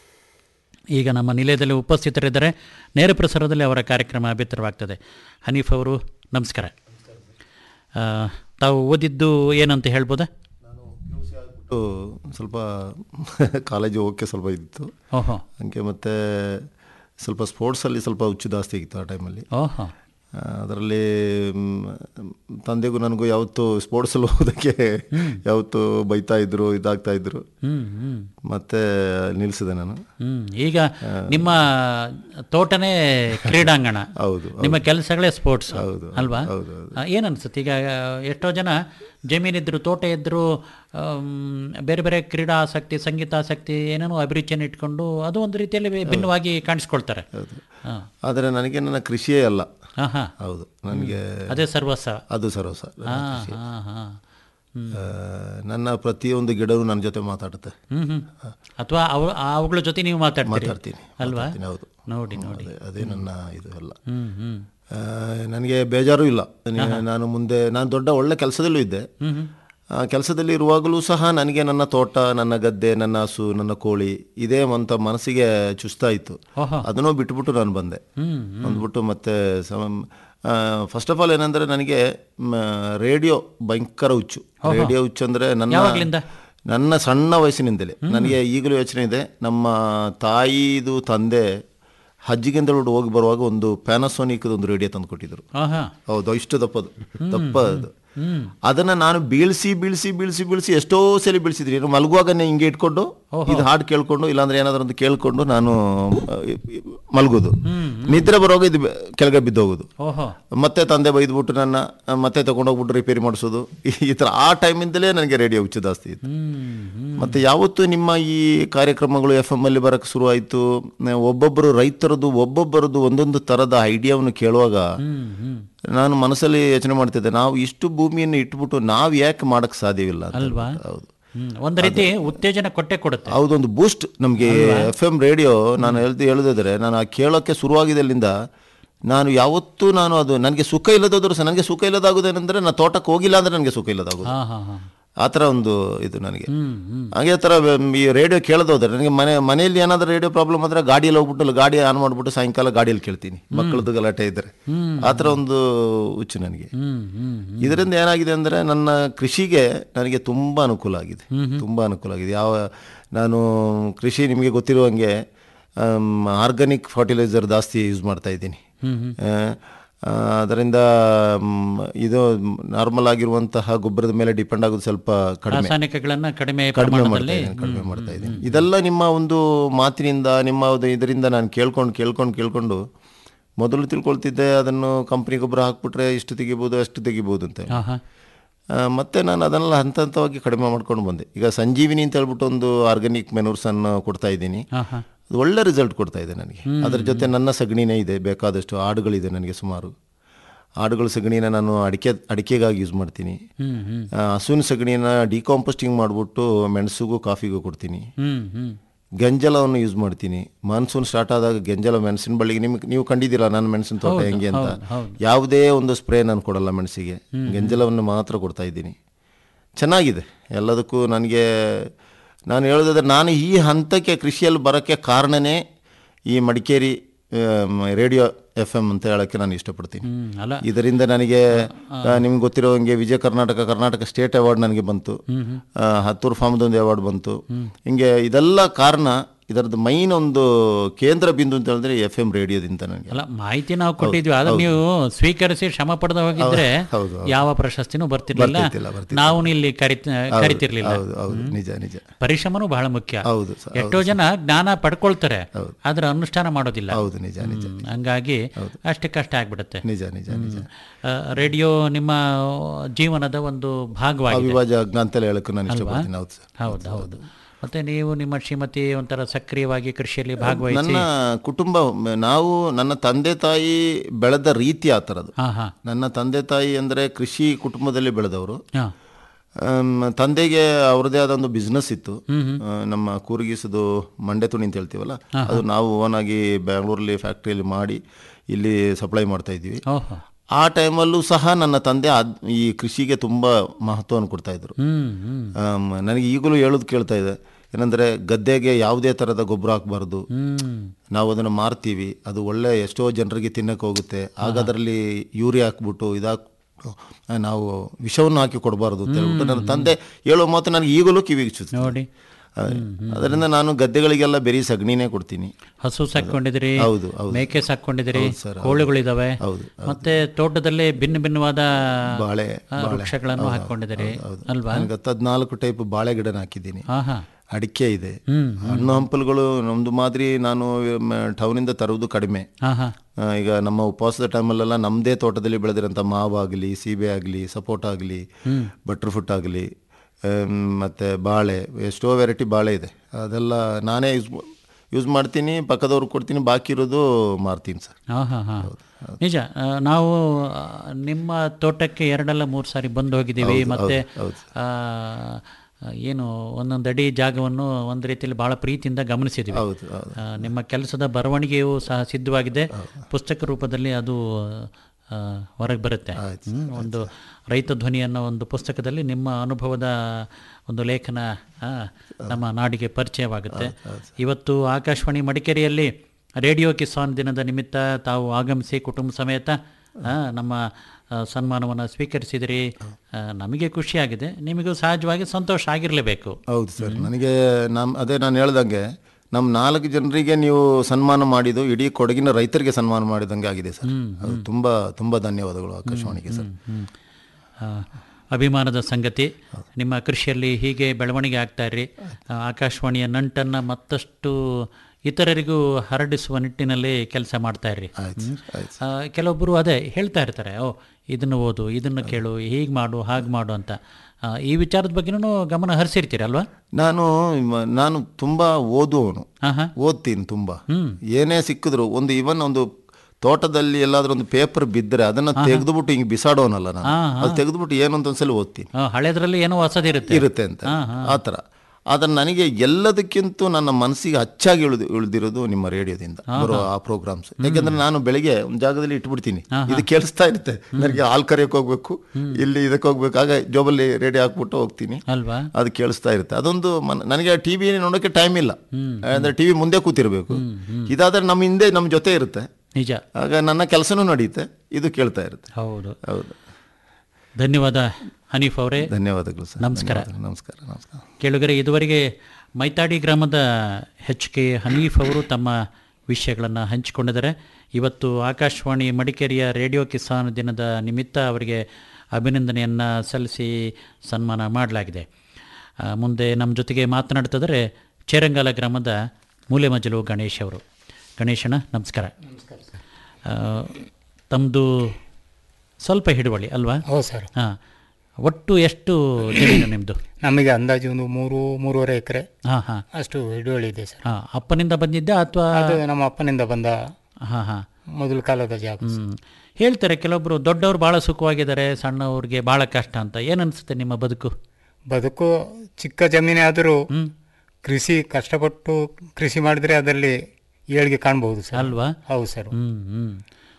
J: ಈಗ ನಮ್ಮ ನಿಲಯದಲ್ಲಿ ಉಪಸ್ಥಿತರಿದ್ದಾರೆ ನೇರ ಪ್ರಸಾರದಲ್ಲಿ ಅವರ ಕಾರ್ಯಕ್ರಮ ಬಿತ್ತರವಾಗ್ತದೆ ಹನೀಫ್ ಅವರು ನಮಸ್ಕಾರ ಆ, ತಾವು ಓದಿದ್ದು ಏನಂತ ಹೇಳ್ಬೋದಾ
M: ಸ್ವಲ್ಪ ಕಾಲೇಜು ಹೋಗೋಕ್ಕೆ ಸ್ವಲ್ಪ ಇತ್ತು
J: ಓಹೋ.
M: ಹಂಗೆ ಮತ್ತೆ ಸ್ವಲ್ಪ ಸ್ಪೋರ್ಟ್ಸಲ್ಲಿ ಸ್ವಲ್ಪ ಹುಚ್ಚು ಜಾಸ್ತಿ ಆಗಿತ್ತು ಆ ಟೈಮಲ್ಲಿ
J: ಓಹೋ.
M: ಅದರಲ್ಲಿ ತಂದೆಗೂ ನನಗೂ ಯಾವತ್ತು ಸ್ಪೋರ್ಟ್ಸಲ್ಲಿ ಹೋಗೋದಕ್ಕೆ ಯಾವತ್ತು ಬೈತಾ ಇದ್ರು ಇದಾಗ್ತಾ ಇದ್ರು
J: ಹ್ಮ್, ಹ್ಮ್.
M: ಮತ್ತೆ ನಿಲ್ಲಿಸಿದೆ ನಾನು
J: ಹ್ಮ್ ಈಗ ನಿಮ್ಮ ತೋಟನೇ ಕ್ರೀಡಾಂಗಣ
M: ಹೌದು,
J: ನಿಮ್ಮ ಕೆಲಸಗಳೇ ಸ್ಪೋರ್ಟ್ಸ್
M: ಹೌದು,
J: ಅಲ್ವಾ
M: ಹೌದು,
J: ಆ, ಏನ್ ಅನ್ಸುತ್ತೆ ಈಗ ಎಷ್ಟೋ ಜನ ಜಮೀನಿದ್ರು ತೋಟ ಇದ್ರು ಆಮ್, ಬೇರೆ ಬೇರೆ ಕ್ರೀಡಾ ಆಸಕ್ತಿ ಸಂಗೀತ ಆಸಕ್ತಿ ಏನೇನೋ ಅಭಿರುಚಿಯನ್ನು ಇಟ್ಕೊಂಡು ಅದು ಒಂದು ರೀತಿಯಲ್ಲಿ ಭಿನ್ನವಾಗಿ ಕಾಣಿಸ್ಕೊಳ್ತಾರೆ ಹಾ.
M: ಆದರೆ ನನಗೆ ನನ್ನ ಕೃಷಿಯೇ ಅಲ್ಲ
J: ಆಹಾ.
M: ಹೌದು ನನಗೆ
J: ಅದೇ ಸರ್ವಸ್ವ
M: ಅದು ಸರ್ವಸ್ವ ನನ್ನ
J: ಹಾ,
M: ಕೃಷಿ.
J: ಹಾ, ಹಾ.
M: ಆ, ನನ್ನ ಪ್ರತಿಯೊಂದು ಗಿಡವೂ ನನ್ನ ಜೊತೆ ಮಾತಾಡುತ್ತೆ
J: ಹ್ಮ್ ಹ್ಮ್ ಅಥವಾ ಅವು ಅವುಗಳ ಜೊತೆ ನೀವು ಮಾತಾಡ್ತೀರಿ
M: ಮಾತಾಡ್ತೀನಿ
J: ಅಲ್ವಾ
M: ಮಾತಾಡ್ತೀನಿ, ಹೌದು
J: ನೋಡಿ ನೋಡಿ
M: ಅದೇ- ಅದೇ ನನ್ನ ಇದು ಎಲ್ಲ
J: ಹ್ಮ್ ಹ್ಮ್
M: ಆ, ನನಗೆ ಬೇಜಾರು ಇಲ್ಲ ನೀ- ನಾನು ಮುಂದೆ ನಾನು ದೊಡ್ಡ ಒಳ್ಳೆ ಕೆಲಸದಲ್ಲೂ ಇದ್ದೆ ಆ ಕೆಲಸದಲ್ಲಿ ಇರುವಾಗಲೂ ಸಹ ನನಗೆ ನನ್ನ ತೋಟ ನನ್ನ ಗದ್ದೆ ನನ್ನ ಹಸು ನನ್ನ ಕೋಳಿ ಇದೇ ಅಂತ ಮನಸ್ಸಿಗೆ ಚುಸ್ತಾ ಇತ್ತು
J: ಓಹೋ.
M: ಅದನ್ನೂ ಬಿಟ್ಬಿಟ್ಟು ನಾನು ಬಂದೆ
J: ಹ್ಮ್,
M: ಬಂದ್ಬಿಟ್ಟು ಮತ್ತೆ ಫಸ್ಟ್ ಆಫ್ ಆಲ್ ಏನಂದ್ರೆ ನನಗೆ ರೇಡಿಯೋ ಭಯಂಕರ ಹುಚ್ಚು
J: ಓಹೋ.
M: ರೇಡಿಯೋ ಹುಚ್ಚು ಅಂದ್ರೆ ನನ್ನ
J: ಯಾವಾಗ್ಲಿಂದ?
M: ನನ್ನ ಸಣ್ಣ ವಯಸ್ಸಿನಿಂದಲೇ ನನಗೆ ಈಗಲೂ ಯೋಚನೆ ಇದೆ ನಮ್ಮ ತಾಯಿದು ತಂದೆ ಹಜ್ಜಿಗೆಂದಳು ಹೋಗಿ ಬರುವಾಗ ಒಂದು ಪ್ಯಾನಾಸೋನಿಕ್ ಒಂದು ರೇಡಿಯೋ ತಂದು ಕೊಟ್ಟಿದ್ರು
J: ಆಹಾ.
M: ಹೌದು ಇಷ್ಟು ದಪ್ಪದು
J: ಹ್ಮ್,
M: ದಪ್ಪ ಅದು
J: ಹ್ಮ್.
M: ಅದನ್ನ ನಾನು ಬೀಳ್ಸಿ ಬೀಳ್ಸಿ ಬೀಳ್ಸಿ ಬೀಳ್ಸಿ ಎಷ್ಟೋ ಸಲ ಬೀಳ್ಸಿದ್ರಿ ಇನ್ನು ಮಲಗುವಾಗನೇ ಹಿಂಗೆ ಇಟ್ಕೊಂಡು ಇದು ಹಾಡು ಕೇಳ್ಕೊಂಡು ಇಲ್ಲಾಂದ್ರೆ ಏನಾದ್ರು ಒಂದು ಕೇಳ್ಕೊಂಡು ನಾನು ಆ, ಮಲಗೋದು ನಿದ್ರೆ ಬರುವಾಗ ಇದು ಬೆ- ಕೆಳಗೆ ಬಿದ್ದೋಗೋದು
J: ಓಹೋ
M: ಮತ್ತೆ ತಂದೆ ಬೈದ್ಬಿಟ್ಟು ನನ್ನ ಆ, ಮತ್ತೆ ತಗೊಂಡೋಗ್ಬಿಟ್ಟು ರಿಪೇರಿ ಮಾಡಿಸೋದು ಈ ಥರ ಆ ಟೈಮಿಂದಲೇ ನನಗೆ ರೇಡಿಯೋ ಹುಚ್ಚು ಜಾಸ್ತಿ ಇತ್ತು ಮತ್ತೆ ಯಾವತ್ತು ನಿಮ್ಮ ಈ ಕಾರ್ಯಕ್ರಮಗಳು ಎಫ್ ಎಮ್ ಅಲ್ಲಿ ಬರಕ್ಕೆ ಶುರು ಆಯಿತು ಒಬ್ಬೊಬ್ಬರು ರೈತರದ್ದು ಒಬ್ಬೊಬ್ಬರದ್ದು ಒಂದೊಂದು ಥರದ ಐಡಿಯಾವನ್ನು ಕೇಳುವಾಗ ನಾನು ಮನಸ್ಸಲ್ಲಿ ಯೋಚನೆ ಮಾಡ್ತಿದ್ದೆ ನಾವು ಇಷ್ಟು ಭೂಮಿಯನ್ನು ಇಟ್ಬಿಟ್ಟು ನಾವು ಯಾಕೆ ಮಾಡಕ್ ಸಾಧ್ಯವಿಲ್ಲ ಅಂತ
J: ಅಲ್ವಾ
M: ಹೌದು
J: ಹ್ಮ್. ಒಂದು ರೀತಿ ಉತ್ತೇಜನ ಕೊಟ್ಟೆ ಕೊಡುತ್ತೆ
M: ಹೌದೊಂದು ಬೂಸ್ಟ್ ನಮಗೆ ಎಫ್ ಎಂ ರೇಡಿಯೋ ನಾನು ಹೇಳ್ದು ಹೇಳದಿದ್ರೆ ನಾನು ಆ ಕೇಳೋಕ್ಕೆ ಶುರುವಾಗಿದ್ದಲ್ಲಿಂದ ನಾನು ಯಾವತ್ತೂ ನಾನು ಅದು ನನಗೆ ಸುಖ ಇಲ್ಲದಾದ್ರು ಸಹ ನನಗೆ ಸುಖ ಇಲ್ಲದಾಗುದೇನೆಂದ್ರೆ ನಾನು ತೋಟಕ್ಕೆ ಹೋಗಿಲ್ಲ ಅಂದ್ರೆ ನನಗೆ ಸುಖ ಇಲ್ಲದಾಗೋದು
J: ಹಾ ಹಾ ಹಾ
M: ಆ ಥರ ಒಂದು ಇದು ನನಗೆ ಹಾಗೆ ಥರ ಈ ರೇಡಿಯೋ ಕೇಳೋದೋದ್ರೆ ನನಗೆ ಮನೆ ಮನೆಯಲ್ಲಿ ಏನಾದರೂ ರೇಡಿಯೋ ಪ್ರಾಬ್ಲಮ್ ಆದರೆ ಗಾಡಿಯಲ್ಲಿ ಹೋಗ್ಬಿಟ್ಟು ಗಾಡಿ ಆನ್ ಮಾಡಿಬಿಟ್ಟು ಸಾಯಂಕಾಲ ಗಾಡಿಯಲ್ಲಿ ಕೇಳ್ತೀನಿ ಮಕ್ಕಳದ್ದು ಗಲಾಟೆ ಇದ್ದರೆ ಆ ಥರ ಒಂದು ಹುಚ್ಚು ನನಗೆ
J: ಹ್ಮ್ ಹ್ಮ್
M: ಇದರಿಂದ ಏನಾಗಿದೆ ಅಂದರೆ ನನ್ನ ಕೃಷಿಗೆ ನನಗೆ ತುಂಬ ಅನುಕೂಲ ಆಗಿದೆ ತುಂಬ ಅನುಕೂಲ ಆಗಿದೆ ಯಾವ ನಾನು ಕೃಷಿ ನಿಮಗೆ ಗೊತ್ತಿರುವಂಗೆ ಆರ್ಗಾನಿಕ್ ಫರ್ಟಿಲೈಸರ್ ಜಾಸ್ತಿ ಯೂಸ್ ಮಾಡ್ತಾ ಇದ್ದೀನಿ ಆ, ಆ, ಅದರಿಂದ ಮ್, ಇದು ನಾರ್ಮಲ್ ಆಗಿರುವಂತಹ ಗೊಬ್ಬರದ ಮೇಲೆ ಡಿಪೆಂಡ್ ಆಗೋದು ಸ್ವಲ್ಪ ಕಡಿಮೆ
J: ರಾಸಾಯನಿಕಗಳನ್ನ ಕಡಿಮೆ
M: ಕಡಿಮೆ ಮಾಡ್ತಾ
J: ಪ್ರಮಾಣದಲ್ಲಿ
M: ಇದ್ದೀನಿ ಕಡಿಮೆ ಮಾಡ್ತಾ ಇದ್ದೀನಿ ಇದೆಲ್ಲ ನಿಮ್ಮ ಒಂದು ಮಾತಿನಿಂದ ನಿಮ್ಮ ಒಂದು ಇದರಿಂದ ನಾನು ಕೇಳ್ಕೊಂಡು ಕೇಳ್ಕೊಂಡು ಕೇಳ್ಕೊಂಡು ಮೊದಲು ತಿಳ್ಕೊಳ್ತಿದ್ದೆ ಅದನ್ನು ಕಂಪ್ನಿ ಗೊಬ್ಬರ ಹಾಕ್ಬಿಟ್ರೆ ಇಷ್ಟು ತೆಗಿಬೋದು ಅಷ್ಟು ತೆಗಿಬೋದು ಅಂತ
J: ಆಹಾ.
M: ಆ, ಮತ್ತೆ ನಾನು ಅದನ್ನೆಲ್ಲ ಹಂತ ಹಂತವಾಗಿ ಕಡಿಮೆ ಮಾಡ್ಕೊಂಡು ಬಂದೆ ಈಗ ಸಂಜೀವಿನಿ ಅಂತ ಹೇಳ್ಬಿಟ್ಟು ಒಂದು ಆರ್ಗಾನಿಕ್ ಮೆನೂರ್ಸ್ ಅನ್ನು ಕೊಡ್ತಾ ಇದ್ದೀನಿ
J: ಆಹಾ.
M: ಅದು ಒಳ್ಳೆ ರಿಸಲ್ಟ್ ಕೊಡ್ತಾ ಇದೆ ನನಗೆ ಅದ್ರ ಜೊತೆ ನನ್ನ ಸಗಣಿನೇ ಇದೆ ಬೇಕಾದಷ್ಟು ಆಡುಗಳಿದೆ ನನಗೆ ಸುಮಾರು ಆಡುಗಳ ಸಗಣಿನ ನಾನು ಅಡಿಕೆ ಅಡಿಕೆಗಾಗಿ ಯೂಸ್ ಮಾಡ್ತೀನಿ
J: ಹ್ಮ್ ಹ್ಮ್
M: ಆ, ಹಸುವಿನ ಸಗಣಿನ ಡಿಕಾಂಪೋಸ್ಟಿಂಗ್ ಮಾಡಿಬಿಟ್ಟು ಮೆಣಸಿಗೂ ಕಾಫಿಗೂ ಕೊಡ್ತೀನಿ
J: ಹ್ಮ್ ಹ್ಮ್
M: ಗೆಂಜಲವನ್ನು ಯೂಸ್ ಮಾಡ್ತೀನಿ ಮಾನ್ಸೂನ್ ಸ್ಟಾರ್ಟ್ ಆದಾಗ ಗೆಂಜಲ ಮೆಣಸಿನ ಬಳ್ಳಿಗೆ ನಿಮ್ಗೆ ನೀವು ಕಂಡಿದ್ದೀರಾ ನನ್ನ ಮೆಣಸಿನ ತೋಟ
J: ಹೌದು,
M: ಹೆಂಗೆ ಅಂತ
J: ಹೌದು, ಹೌದು.
M: ಯಾವುದೇ ಒಂದು ಸ್ಪ್ರೇ ನಾನು ಕೊಡಲ್ಲ ಮೆಣಸಿಗೆ ಗೆಂಜಲವನ್ನು ಮಾತ್ರ ಕೊಡ್ತಾ ಇದ್ದೀನಿ ಚೆನ್ನಾಗಿದೆ ಎಲ್ಲದಕ್ಕೂ ನನಗೆ ನಾನು ಹೇಳೋದಾದ್ರೆ ನಾನು ಈ ಹಂತಕ್ಕೆ ಕೃಷಿಯಲ್ಲಿ ಬರೋಕ್ಕೆ ಕಾರಣನೇ ಈ ಮಡಿಕೇರಿ ರೇಡಿಯೋ ಎಫ್ ಎಮ್ ಅಂತ ಹೇಳೋಕ್ಕೆ ನಾನು ಇಷ್ಟಪಡ್ತೀನಿ
J: ಹ್ಮ್ ಅಲ್ಲ
M: ಇದರಿಂದ ನನಗೆ ನಿಮ್ಗೆ ಗೊತ್ತಿರೋ ಹಂಗೆ ವಿಜಯ ಕರ್ನಾಟಕ ಕರ್ನಾಟಕ ಸ್ಟೇಟ್ ಅವಾರ್ಡ್ ನನಗೆ ಬಂತು ಆ, ಹತ್ತೂರು ಫಾರ್ಮ್ದೊಂದು ಅವಾರ್ಡ್ ಬಂತು ಹಿಂಗೆ ಇದೆಲ್ಲ ಕಾರಣ ಇದರದ್ದು ಮೈನ್ ಒಂದು ಕೇಂದ್ರ ಬಿಂದು ಅಂತ ಹೇಳಿದ್ರೆ ಎಫ್ ಎಂ ರೇಡಿಯೋದಿಂದ ನನಗೆ
J: ಅಲ್ಲ ಮಾಹಿತಿ ನಾವು ಕೊಟ್ಟಿದ್ವಿ ಆದ್ರೆ ನೀವು ಸ್ವೀಕರಿಸಿ ಶ್ರಮ ಪಡೆದ ಹೋಗಿದ್ರೆ
M: ಹೌದು, ಹೌದು.
J: ಯಾವ ಪ್ರಶಸ್ತಿನೂ ಬರ್ತಿರ್ಲಿಲ್ಲ
M: ಬರ್ತಿರ್ಲಿಲ್ಲ, ಬರ್ತಿರ್ಲಿಲ್ಲ.
J: ನಾವು ಇಲ್ಲಿ ಕರಿತ ಕರಿತಿರ್ಲಿಲ್ಲ
M: ಹೌದು ಹೌದು ನಿಜ ನಿಜ
J: ಪರಿಶ್ರಮನೂ ಬಹಳ ಮುಖ್ಯ
M: ಹೌದು ಸರ್,
J: ಎಷ್ಟೋ ಜನ ಜ್ಞಾನ ಪಡ್ಕೊಳ್ತಾರೆ ಆದ್ರೆ ಅನುಷ್ಠಾನ ಮಾಡೋದಿಲ್ಲ
M: ಹೌದು ನಿಜ ನಿಜ
J: ಹ್ಮ್, ಹಂಗಾಗಿ ಅಷ್ಟಕ್ಕಷ್ಟೇ ಆಗ್ಬಿಡುತ್ತೆ
M: ನಿಜ ನಿಜ ನಿಜ
J: ಆ, ರೇಡಿಯೋ ನಿಮ್ಮ ಜೀವನದ ಒಂದು ಭಾಗವಾಗಿದೆ
M: ಅವಿಭಾಜ್ಯ ಅಜ್ಞ ಅಂತಲೇ ಹೇಳಕ್ಕೆ ನಾನು ಇಷ್ಟಪಡ್ತೀನಿ ಹೌದು ಸರ್
J: ಹೌದು ಹೌದು ಮತ್ತೆ ನೀವು ನಿಮ್ಮ ಶ್ರೀಮತಿ ಒಂಥರ ಸಕ್ರಿಯವಾಗಿ ಕೃಷಿಯಲ್ಲಿ ಭಾಗವಹಿಸಿ
M: ನನ್ನ ಕುಟುಂಬ ನಾವು ನನ್ನ ತಂದೆ ತಾಯಿ ಬೆಳೆದ ರೀತಿ ಆ ಥರದ್ದು
J: ಹಾ ಹಾ
M: ನನ್ನ ತಂದೆ ತಾಯಿ ಅಂದರೆ ಕೃಷಿ ಕುಟುಂಬದಲ್ಲಿ ಬೆಳೆದವರು
J: ಹಾ
M: ಆಮ್, ತಂದೆಗೆ ಅವ್ರದ್ದೇ ಆದ ಒಂದು ಬಿಸ್ನೆಸ್ ಇತ್ತು ಆ, ನಮ್ಮ ಕೂರ್ಗಿಸದು ಮಂಡೆ ತುಣಿ ಅಂತ ಹೇಳ್ತೀವಲ್ಲ ಅದು ನಾವು ಓನ್ ಆಗಿ ಬೆಂಗಳೂರಲ್ಲಿ ಫ್ಯಾಕ್ಟ್ರಿಯಲ್ಲಿ ಮಾಡಿ ಇಲ್ಲಿ ಸಪ್ಲೈ ಮಾಡ್ತಾ ಇದ್ವಿ
J: ಓಹೋ
M: ಆ ಟೈಮಲ್ಲೂ ಸಹ ನನ್ನ ತಂದೆ ಅದ್- ಈ ಕೃಷಿಗೆ ತುಂಬ ಮಹತ್ವವನ್ನು ಕೊಡ್ತಾ ಇದ್ರು
J: ಹ್ಮ್ ಹ್ಮ್
M: ಆಮ್, ನನಗೆ ಈಗಲೂ ಹೇಳೋದು ಕೇಳ್ತಾ ಇದೆ ಏನಂದರೆ ಗದ್ದೆಗೆ ಯಾವುದೇ ಥರದ ಗೊಬ್ಬರ ಹಾಕಬಾರ್ದು
J: ಹ್ಮ್
M: ನಾವು ಅದನ್ನು ಮಾರ್ತೀವಿ ಅದು ಒಳ್ಳೆ ಎಷ್ಟೋ ಜನರಿಗೆ ತಿನ್ನಕ್ಕೆ ಹೋಗುತ್ತೆ ಆಗ ಅದರಲ್ಲಿ ಯೂರಿಯಾ ಹಾಕ್ಬಿಟ್ಟು ಇದಾಕ್ ಆ, ನಾವು ವಿಷವನ್ನು ಹಾಕಿ ಕೊಡಬಾರ್ದು ಅಂತ ಹೇಳ್ಬಿಟ್ಟು ನನ್ನ ತಂದೆ ಹೇಳೋ ಮಾತು ನನಗೆ ಈಗಲೂ ಕಿವಿಗೆ ಚುಚ್ಚುತ್ತೆ.
J: ನೋಡಿ
M: ಆ, ಅದರಿಂದ ನಾನು ಗದ್ದೆಗಳಿಗೆಲ್ಲ ಬೆರಿ ಸಗಣಿನೇ ಕೊಡ್ತೀನಿ
J: ಹಸು ಸಾಕೊಂಡಿದ್ದೀರಿ
M: ಹೌದು ಹೌದು
J: ಮೇಕೆ ಸಾಕೊಂಡಿದ್ದೀರಿ
M: ಹೌದು ಸರ್, ಹೌದು.
J: ಕೋಳಿಗಳಿದಾವೆ
M: ಹೌದು,
J: ಮತ್ತೆ ತೋಟದಲ್ಲಿ ಭಿನ್ನ ಭಿನ್ನವಾದ
M: ಬಾಳೆ
J: ಆ,
M: ಬಾಳೆ.
J: ವೃಕ್ಷಗಳನ್ನು
M: ಹೌದು,
J: ಹಾಕೊಂಡಿದ್ದೀರಿ
M: ಹೌದು.
J: ಅಲ್ವಾ
M: ನನಗೆ ಹತ್ತು ಹದಿನಾಲ್ಕು ಟೈಪ್ ಬಾಳೆ ಗಿಡನ ಹಾಕಿದ್ದೀನಿ
J: ಹಾ ಹಾ
M: ಅಡಿಕೆ ಇದೆ
J: ಹ್ಮ್,
M: ಹಣ್ಣು ಹಂಪಲುಗಳು ನಮ್ದು ಮಾದರಿ ನಾನು ಟೌನಿಂದ ತರುವುದು ಕಡಿಮೆ
J: ಹಾ ಹಾ
M: ಆ, ಈಗ ನಮ್ಮ ಉಪವಾಸದ ಟೈಮಲ್ಲೆಲ್ಲ ನಮ್ಮದೇ ತೋಟದಲ್ಲಿ ಬೆಳೆದಿರೋಂಥ ಮಾವಾಗಲಿ ಸೀಬೆ ಆಗಲಿ ಸಪೋಟ ಆಗಲಿ
J: ಹ್ಮ್.
M: ಬಟರ್ ಫುಟ್ ಆಗಲಿ ಮತ್ತು ಬಾಳೆ ಎಷ್ಟೋ ವೆರೈಟಿ ಬಾಳೆ ಇದೆ ಅದೆಲ್ಲ ನಾನೇ ಯೂಸ್ ಯೂಸ್ ಮಾಡ್ತೀನಿ ಪಕ್ಕದವ್ರಿಗೆ ಕೊಡ್ತೀನಿ ಬಾಕಿ ಇರೋದು ಮಾರ್ತೀನಿ ಸರ್
J: ಹಾ ಹಾ ಹಾ ನಿಜ ಆ, ನಾವು ಆ, ನಿಮ್ಮ ತೋಟಕ್ಕೆ ಎರಡಲ್ಲ ಮೂರು ಸಾರಿ ಬಂದು ಹೋಗಿದ್ದೀವಿ
M: ಹೌದು,
J: ಮತ್ತೆ
M: ಹೌದು,
J: ಆ, ಏನು ಒಂದೊಂದು ಅಡಿ ಜಾಗವನ್ನು ಒಂದು ರೀತಿಯಲ್ಲಿ ಬಹಳ ಪ್ರೀತಿಯಿಂದ ಗಮನಿಸಿದ್ದೀವಿ
M: ಹೌದು, ಹೌದು.
J: ಆ, ನಿಮ್ಮ ಕೆಲಸದ ಬರವಣಿಗೆಯೂ ಸಹ ಸಿದ್ಧವಾಗಿದೆ ಪುಸ್ತಕ ರೂಪದಲ್ಲಿ ಅದು ಹೊರಗೆ ಬರುತ್ತೆ ಹ್ಮ್, ಒಂದು ರೈತ ಧ್ವನಿ ಅನ್ನೋ ಒಂದು ಪುಸ್ತಕದಲ್ಲಿ ನಿಮ್ಮ ಅನುಭವದ ಒಂದು ಲೇಖನ ಆ, ನಮ್ಮ ನಾಡಿಗೆ ಪರಿಚಯವಾಗುತ್ತೆ ಇವತ್ತು ಆಕಾಶವಾಣಿ ಮಡಿಕೇರಿಯಲ್ಲಿ ರೇಡಿಯೋ ಕಿಸಾನ್ ದಿನದ ನಿಮಿತ್ತ ತಾವು ಆಗಮಿಸಿ ಕುಟುಂಬ ಸಮೇತ ಆ, ನಮ್ಮ ಆ, ಸನ್ಮಾನವನ್ನು ಸ್ವೀಕರಿಸಿದಿರಿ ಆ, ನಮಗೆ ಖುಷಿಯಾಗಿದೆ ನಿಮಗೂ ಸಹಜವಾಗಿ ಸಂತೋಷ ಆಗಿರಲೇಬೇಕು
M: ಹೌದು ಸರ್ ನನಗೆ ನಮ್ಮ ಅದೇ ನಾನು ಹೇಳ್ದಂಗೆ ನಮ್ಮ ನಾಲ್ಕು ಜನರಿಗೆ ನೀವು ಸನ್ಮಾನ ಮಾಡಿದ್ದು ಇಡೀ ಕೊಡಗಿನ ರೈತರಿಗೆ ಸನ್ಮಾನ ಮಾಡಿದಂಗೆ ಆಗಿದೆ ಸರ್ ಅದು ತುಂಬ ತುಂಬ ಧನ್ಯವಾದಗಳು ಆಕಾಶವಾಣಿಗೆ ಸರ್
J: ಹ್ಮ್. ಆ, ಅಭಿಮಾನದ ಸಂಗತಿ ನಿಮ್ಮ ಕೃಷಿಯಲ್ಲಿ ಹೀಗೆ ಬೆಳವಣಿಗೆ ಆಗ್ತಾ ಇರ್ರಿ ಆ, ಆಕಾಶವಾಣಿಯ ನಂಟನ್ನು ಮತ್ತಷ್ಟು ಇತರರಿಗೂ ಹರಡಿಸುವ ನಿಟ್ಟಿನಲ್ಲಿ ಕೆಲಸ ಮಾಡ್ತಾ ಇರ್ರಿ ಹ್ಮ್. ಆ, ಕೆಲವೊಬ್ಬರು ಅದೇ ಹೇಳ್ತಾ ಇರ್ತಾರೆ ಓ ಇದನ್ನು ಓದು ಇದನ್ನು ಕೇಳು ಹೀಗೆ ಮಾಡು ಹಾಗೆ ಮಾಡು ಅಂತ ಆ, ಈ ವಿಚಾರದ ಬಗ್ಗೆನೂ ಗಮನ ಹರಿಸಿರ್ತೀರಲ್ವಾ
M: ನಾನು ಮ- ನಾನು ತುಂಬ ಓದುವವನು ಓದ್ತೀನಿ ತುಂಬ ಏನೇ ಸಿಕ್ಕಿದ್ರು ಒಂದು ಇವನ್ ಒಂದು ತೋಟದಲ್ಲಿ ಎಲ್ಲಾದ್ರೂ ಒಂದು ಪೇಪರ್ ಬಿದ್ದರೆ ಅದನ್ನ ತೆಗೆದುಬಿಟ್ಟು ಹಿಂಗೆ ಬಿಸಾಡೋನಲ್ಲ ನಾನು
J: ಹಾ, ಹಾ.
M: ಅದು ತೆಗೆದುಬಿಟ್ಟು ಏನು ಅಂತ ಒಂದ್ಸಲ ಓದ್ತೀನಿ
J: ಆ, ಹಳೇದ್ರಲ್ಲಿ ಏನೋ ಹೊಸದಿರುತ್ತೆ
M: ಇರುತ್ತೆ ಅಂತ
J: ಹಾ, ಹಾ.
M: ಆ ಥರ ಆದರೆ ನನಗೆ ಎಲ್ಲದಕ್ಕಿಂತ ನನ್ನ ಮನಸ್ಸಿಗೆ ಅಚ್ಚಾಗಿ ಉಳಿದು ಉಳಿದಿರೋದು ನಿಮ್ಮ ರೇಡಿಯೋದಿಂದ ಬರೋ ಆ ಪ್ರೋಗ್ರಾಮ್ಸ್ ಯಾಕೆಂದ್ರೆ ನಾನು ಬೆಳಿಗ್ಗೆ ಒಂದು ಜಾಗದಲ್ಲಿ ಇಟ್ಬಿಡ್ತೀನಿ ಇದು ಕೇಳಿಸ್ತಾ ಇರುತ್ತೆ ನನಗೆ ಹಾಲು ಕರೆಯೋಕೆ ಹೋಗ್ಬೇಕು ಇಲ್ಲಿ ಇದಕ್ಕೆ ಹೋಗ್ಬೇಕು ಆಗ ಜೋಬಲ್ಲಿ ರೇಡಿಯೋ ಹಾಕ್ಬಿಟ್ಟು ಹೋಗ್ತೀನಿ
J: ಅಲ್ವಾ
M: ಅದು ಕೇಳಿಸ್ತಾ ಇರುತ್ತೆ ಅದೊಂದು ಮನ- ನನಗೆ ಟಿ ವಿ ನೋಡೋಕ್ಕೆ ಟೈಮ್ ಇಲ್ಲ ಅಂದರೆ ಟಿ ವಿ ಮುಂದೆ ಕೂತಿರ್ಬೇಕು ಇದಾದ್ರೆ ನಮ್ಮ ಹಿಂದೆ ನಮ್ಮ ಜೊತೆ ಇರುತ್ತೆ
J: ನಿಜ
M: ಆಗ ನನ್ನ ಕೆಲಸನೂ ನಡೆಯುತ್ತೆ ಇದು ಕೇಳ್ತಾ ಇರುತ್ತೆ
J: ಹೌದು
M: ಹೌದು
J: ಧನ್ಯವಾದ ಹನೀಫ್ ಅವರೇ
M: ಧನ್ಯವಾದಗಳು ಸರ್
J: ನಮಸ್ಕಾರ
M: ಧನ್ಯವಾದಗಳು. ನಮಸ್ಕಾರ ನಮಸ್ಕಾರ
J: ಕೇಳುಗರೆ ಇದುವರೆಗೆ ಮೈತಾಡಿ ಗ್ರಾಮದ ಎಚ್ ಕೆ ಹನೀಫ್ ಅವರು ತಮ್ಮ ವಿಷಯಗಳನ್ನು ಹಂಚಿಕೊಂಡಿದ್ದಾರೆ ಇವತ್ತು ಆಕಾಶವಾಣಿ ಮಡಿಕೇರಿಯ ರೇಡಿಯೋ ಕಿಸಾನ್ ದಿನದ ನಿಮಿತ್ತ ಅವರಿಗೆ ಅಭಿನಂದನೆಯನ್ನು ಸಲ್ಲಿಸಿ ಸನ್ಮಾನ ಮಾಡಲಾಗಿದೆ ಆ, ಮುಂದೆ ನಮ್ಮ ಜೊತೆಗೆ ಮಾತನಾಡ್ತಿದ್ದಾರೆ ಚೇರಂಗಾಲ ಗ್ರಾಮದ ಮೂಲೆಮಜಲು ಗಣೇಶ್ ಅವರು ಗಣೇಶನ ನಮಸ್ಕಾರ ಆ, ತಮ್ಮದು ಸ್ವಲ್ಪ ಹಿಡುವಳಿ ಅಲ್ವಾ
N: ಹೌದು ಸರ್
J: ಹಾಂ ಒಟ್ಟು ಎಷ್ಟು ಜಮೀನು ನಿಮ್ಮದು
N: ನಮಗೆ ಅಂದಾಜು ಒಂದು ಮೂರು ಮೂರುವರೆ ಎಕರೆ
J: ಹಾಂ ಹಾಂ
N: ಅಷ್ಟು ಹಿಡುವಳಿ ಇದೆ ಸರ್
J: ಹಾಂ ಅಪ್ಪನಿಂದ ಬಂದಿದ್ದ ಅಥವಾ
N: ಅದು ನಮ್ಮ ಅಪ್ಪನಿಂದ ಬಂದ
J: ಹಾಂ ಹಾಂ
N: ಮೊದಲು ಕಾಲದ ಜಾಗ
J: ಹ್ಮ್. ಹೇಳ್ತಾರೆ ಕೆಲವೊಬ್ರು ದೊಡ್ಡವರು ಭಾಳ ಸುಖವಾಗಿದ್ದಾರೆ ಸಣ್ಣವ್ರಿಗೆ ಭಾಳ ಕಷ್ಟ ಅಂತ ಏನು ಅನಿಸುತ್ತೆ ನಿಮ್ಮ ಬದುಕು
N: ಬದುಕು ಚಿಕ್ಕ ಜಮೀನೇ ಆದರೂ ಕೃಷಿ ಕಷ್ಟಪಟ್ಟು ಕೃಷಿ ಮಾಡಿದ್ರೆ ಅದರಲ್ಲಿ ಏಳಿಗೆ ಕಾಣಬಹುದು ಸರ್
J: ಅಲ್ವಾ
N: ಹೌದು ಸರ್
J: ಹ್ಮ್ ಹ್ಮ್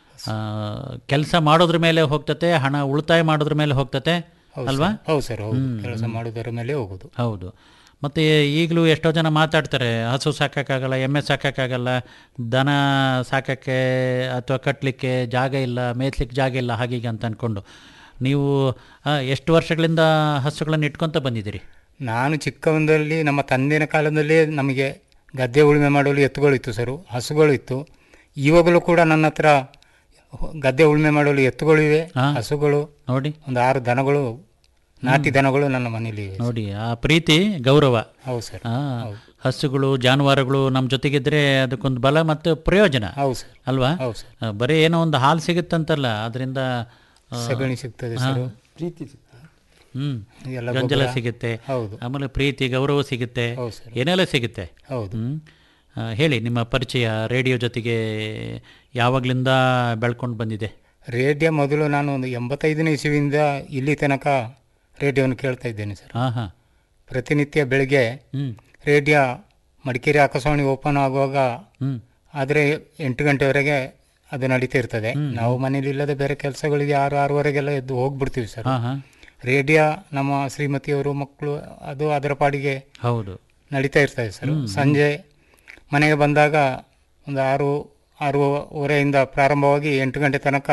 J: ಕೆಲಸ ಮಾಡೋದ್ರ ಮೇಲೆ ಹೋಗ್ತತೆ ಹಣ ಉಳಿತಾಯ ಮಾಡೋದ್ರ ಮೇಲೆ ಹೋಗ್ತತೆ
N: ಹೌದು
J: ಅಲ್ವಾ
N: ಸರ್. ಹೌದು ಸರ್ ಹೌದು
J: ಹ್ಮ್,
N: ಕೆಲಸ
J: ಹ್ಮ್.
N: ಮಾಡುವುದರ ಮೇಲೆ ಹೋಗುದು
J: ಹೌದು ಮತ್ತು ಈಗಲೂ ಎಷ್ಟೋ ಜನ ಮಾತಾಡ್ತಾರೆ ಹಸು ಸಾಕೋಕ್ಕಾಗಲ್ಲ ಎಮ್ಮೆ ಸಾಕೋಕ್ಕಾಗಲ್ಲ ದನ ಸಾಕೋಕ್ಕೆ ಅಥವಾ ಕಟ್ಟಲಿಕ್ಕೆ ಜಾಗ ಇಲ್ಲ ಮೇಯ್ಸ್ಲಿಕ್ಕೆ ಜಾಗ ಇಲ್ಲ ಹಾಗೀಗೆ ಅಂತ ಅಂದ್ಕೊಂಡು ನೀವು ಆ, ಎಷ್ಟು ವರ್ಷಗಳಿಂದ ಹಸುಗಳನ್ನು ಇಟ್ಕೊತ ಬಂದಿದ್ದೀರಿ
N: ನಾನು ಚಿಕ್ಕವನಲ್ಲಿ ನಮ್ಮ ತಂದೆಯ ಕಾಲದಲ್ಲಿ ನಮಗೆ ಗದ್ದೆ ಉಳುಮೆ ಮಾಡಲು ಎತ್ತುಗಳಿತ್ತು ಸರ್ ಹಸುಗಳು ಇತ್ತು ಇವಾಗಲೂ ಕೂಡ ನನ್ನ ಹತ್ರ ಗದ್ದೆ ಉಳುಮೆ ಮಾಡಲು ಎತ್ತುಗಳು ಇವೆ ಹಸುಗಳು
J: ನೋಡಿ
N: ಒಂದು ಆರು ದನಗಳು ನಾಟಿ ದನಗಳು ನನ್ನ ಮನೆಯಲ್ಲಿ ಇವೆ
J: ನೋಡಿ ಆ ಪ್ರೀತಿ ಗೌರವ
N: ಹೌದು ಸರ್
J: ಆ, ಹಸುಗಳು ಜಾನುವಾರುಗಳು ನಮ್ಮ ಜೊತೆಗಿದ್ರೆ ಅದಕ್ಕೊಂದು ಬಲ ಮತ್ತು ಪ್ರಯೋಜನ
N: ಹೌದು ಸರ್
J: ಅಲ್ವಾ
N: ಹೌದು ಸರ್
J: ಆ, ಬರೀ ಏನೋ ಒಂದು ಹಾಲು ಸಿಗುತ್ತಂತಲ್ಲ ಅದರಿಂದ ಆ,
N: ಸಗಣಿ ಸಿಗ್ತದೆ
J: ಹಾ.
N: ಸರ್
L: ಪ್ರೀತಿ
J: ಹ್ಮ್
N: ಎಲ್ಲ
J: ಗಂಜಲ
N: ಗೊಬ್ಬರ.
J: ಸಿಗುತ್ತೆ
N: ಹೌದು.
J: ಆಮೇಲೆ ಪ್ರೀತಿ ಗೌರವ ಸಿಗುತ್ತೆ
N: ಹೌದು ಸರ್.
J: ಏನೆಲ್ಲ ಸಿಗುತ್ತೆ
N: ಹೌದು.
J: ಹ್ಮ್ ಆ, ಹೇಳಿ ನಿಮ್ಮ ಪರಿಚಯ ರೇಡಿಯೋ ಜೊತೆಗೆ ಯಾವಾಗಲಿಂದ ಬೆಳ್ಕೊಂಡು ಬಂದಿದೆ
N: ರೇಡಿಯೋ ಮೊದಲು ನಾನು ಒಂದು ಎಂಬತ್ತೈದನೇ ಇಸುವಿಂದ ಇಲ್ಲಿ ತನಕ ರೇಡಿಯೋವನ್ನು ಕೇಳ್ತಾ ಇದ್ದೇನೆ ಸರ್
J: ಹಾಂ ಹಾಂ
N: ಪ್ರತಿನಿತ್ಯ ಬೆಳಗ್ಗೆ
J: ಹ್ಮ್.
N: ರೇಡಿಯೋ ಮಡಿಕೇರಿ ಆಕಾಶವಾಣಿ ಓಪನ್ ಆಗುವಾಗ
J: ಹ್ಮ್.
N: ಆದರೆ ಎಂಟು ಗಂಟೆವರೆಗೆ ಅದು ನಡೀತಾ ಇರ್ತದೆ ನಾವು ಮನೇಲಿ ಇಲ್ಲದೆ ಬೇರೆ ಕೆಲಸಗಳಿಗೆ ಆರು ಆರೂವರೆಗೆಲ್ಲ ಎದ್ದು ಹೋಗ್ಬಿಡ್ತೀವಿ ಸರ್
J: ಹಾಂ ಹಾಂ
N: ರೇಡಿಯೋ ನಮ್ಮ ಶ್ರೀಮತಿಯವರು ಮಕ್ಕಳು ಅದು ಅದರ ಪಾಡಿಗೆ
J: ಹೌದು
N: ನಡೀತಾ ಇರ್ತದೆ ಸರ್ ಸಂಜೆ ಮನೆಗೆ ಬಂದಾಗ ಒಂದು ಆರು ಆರೂವರೆಯಿಂದ ಪ್ರಾರಂಭವಾಗಿ ಎಂಟು ಗಂಟೆ ತನಕ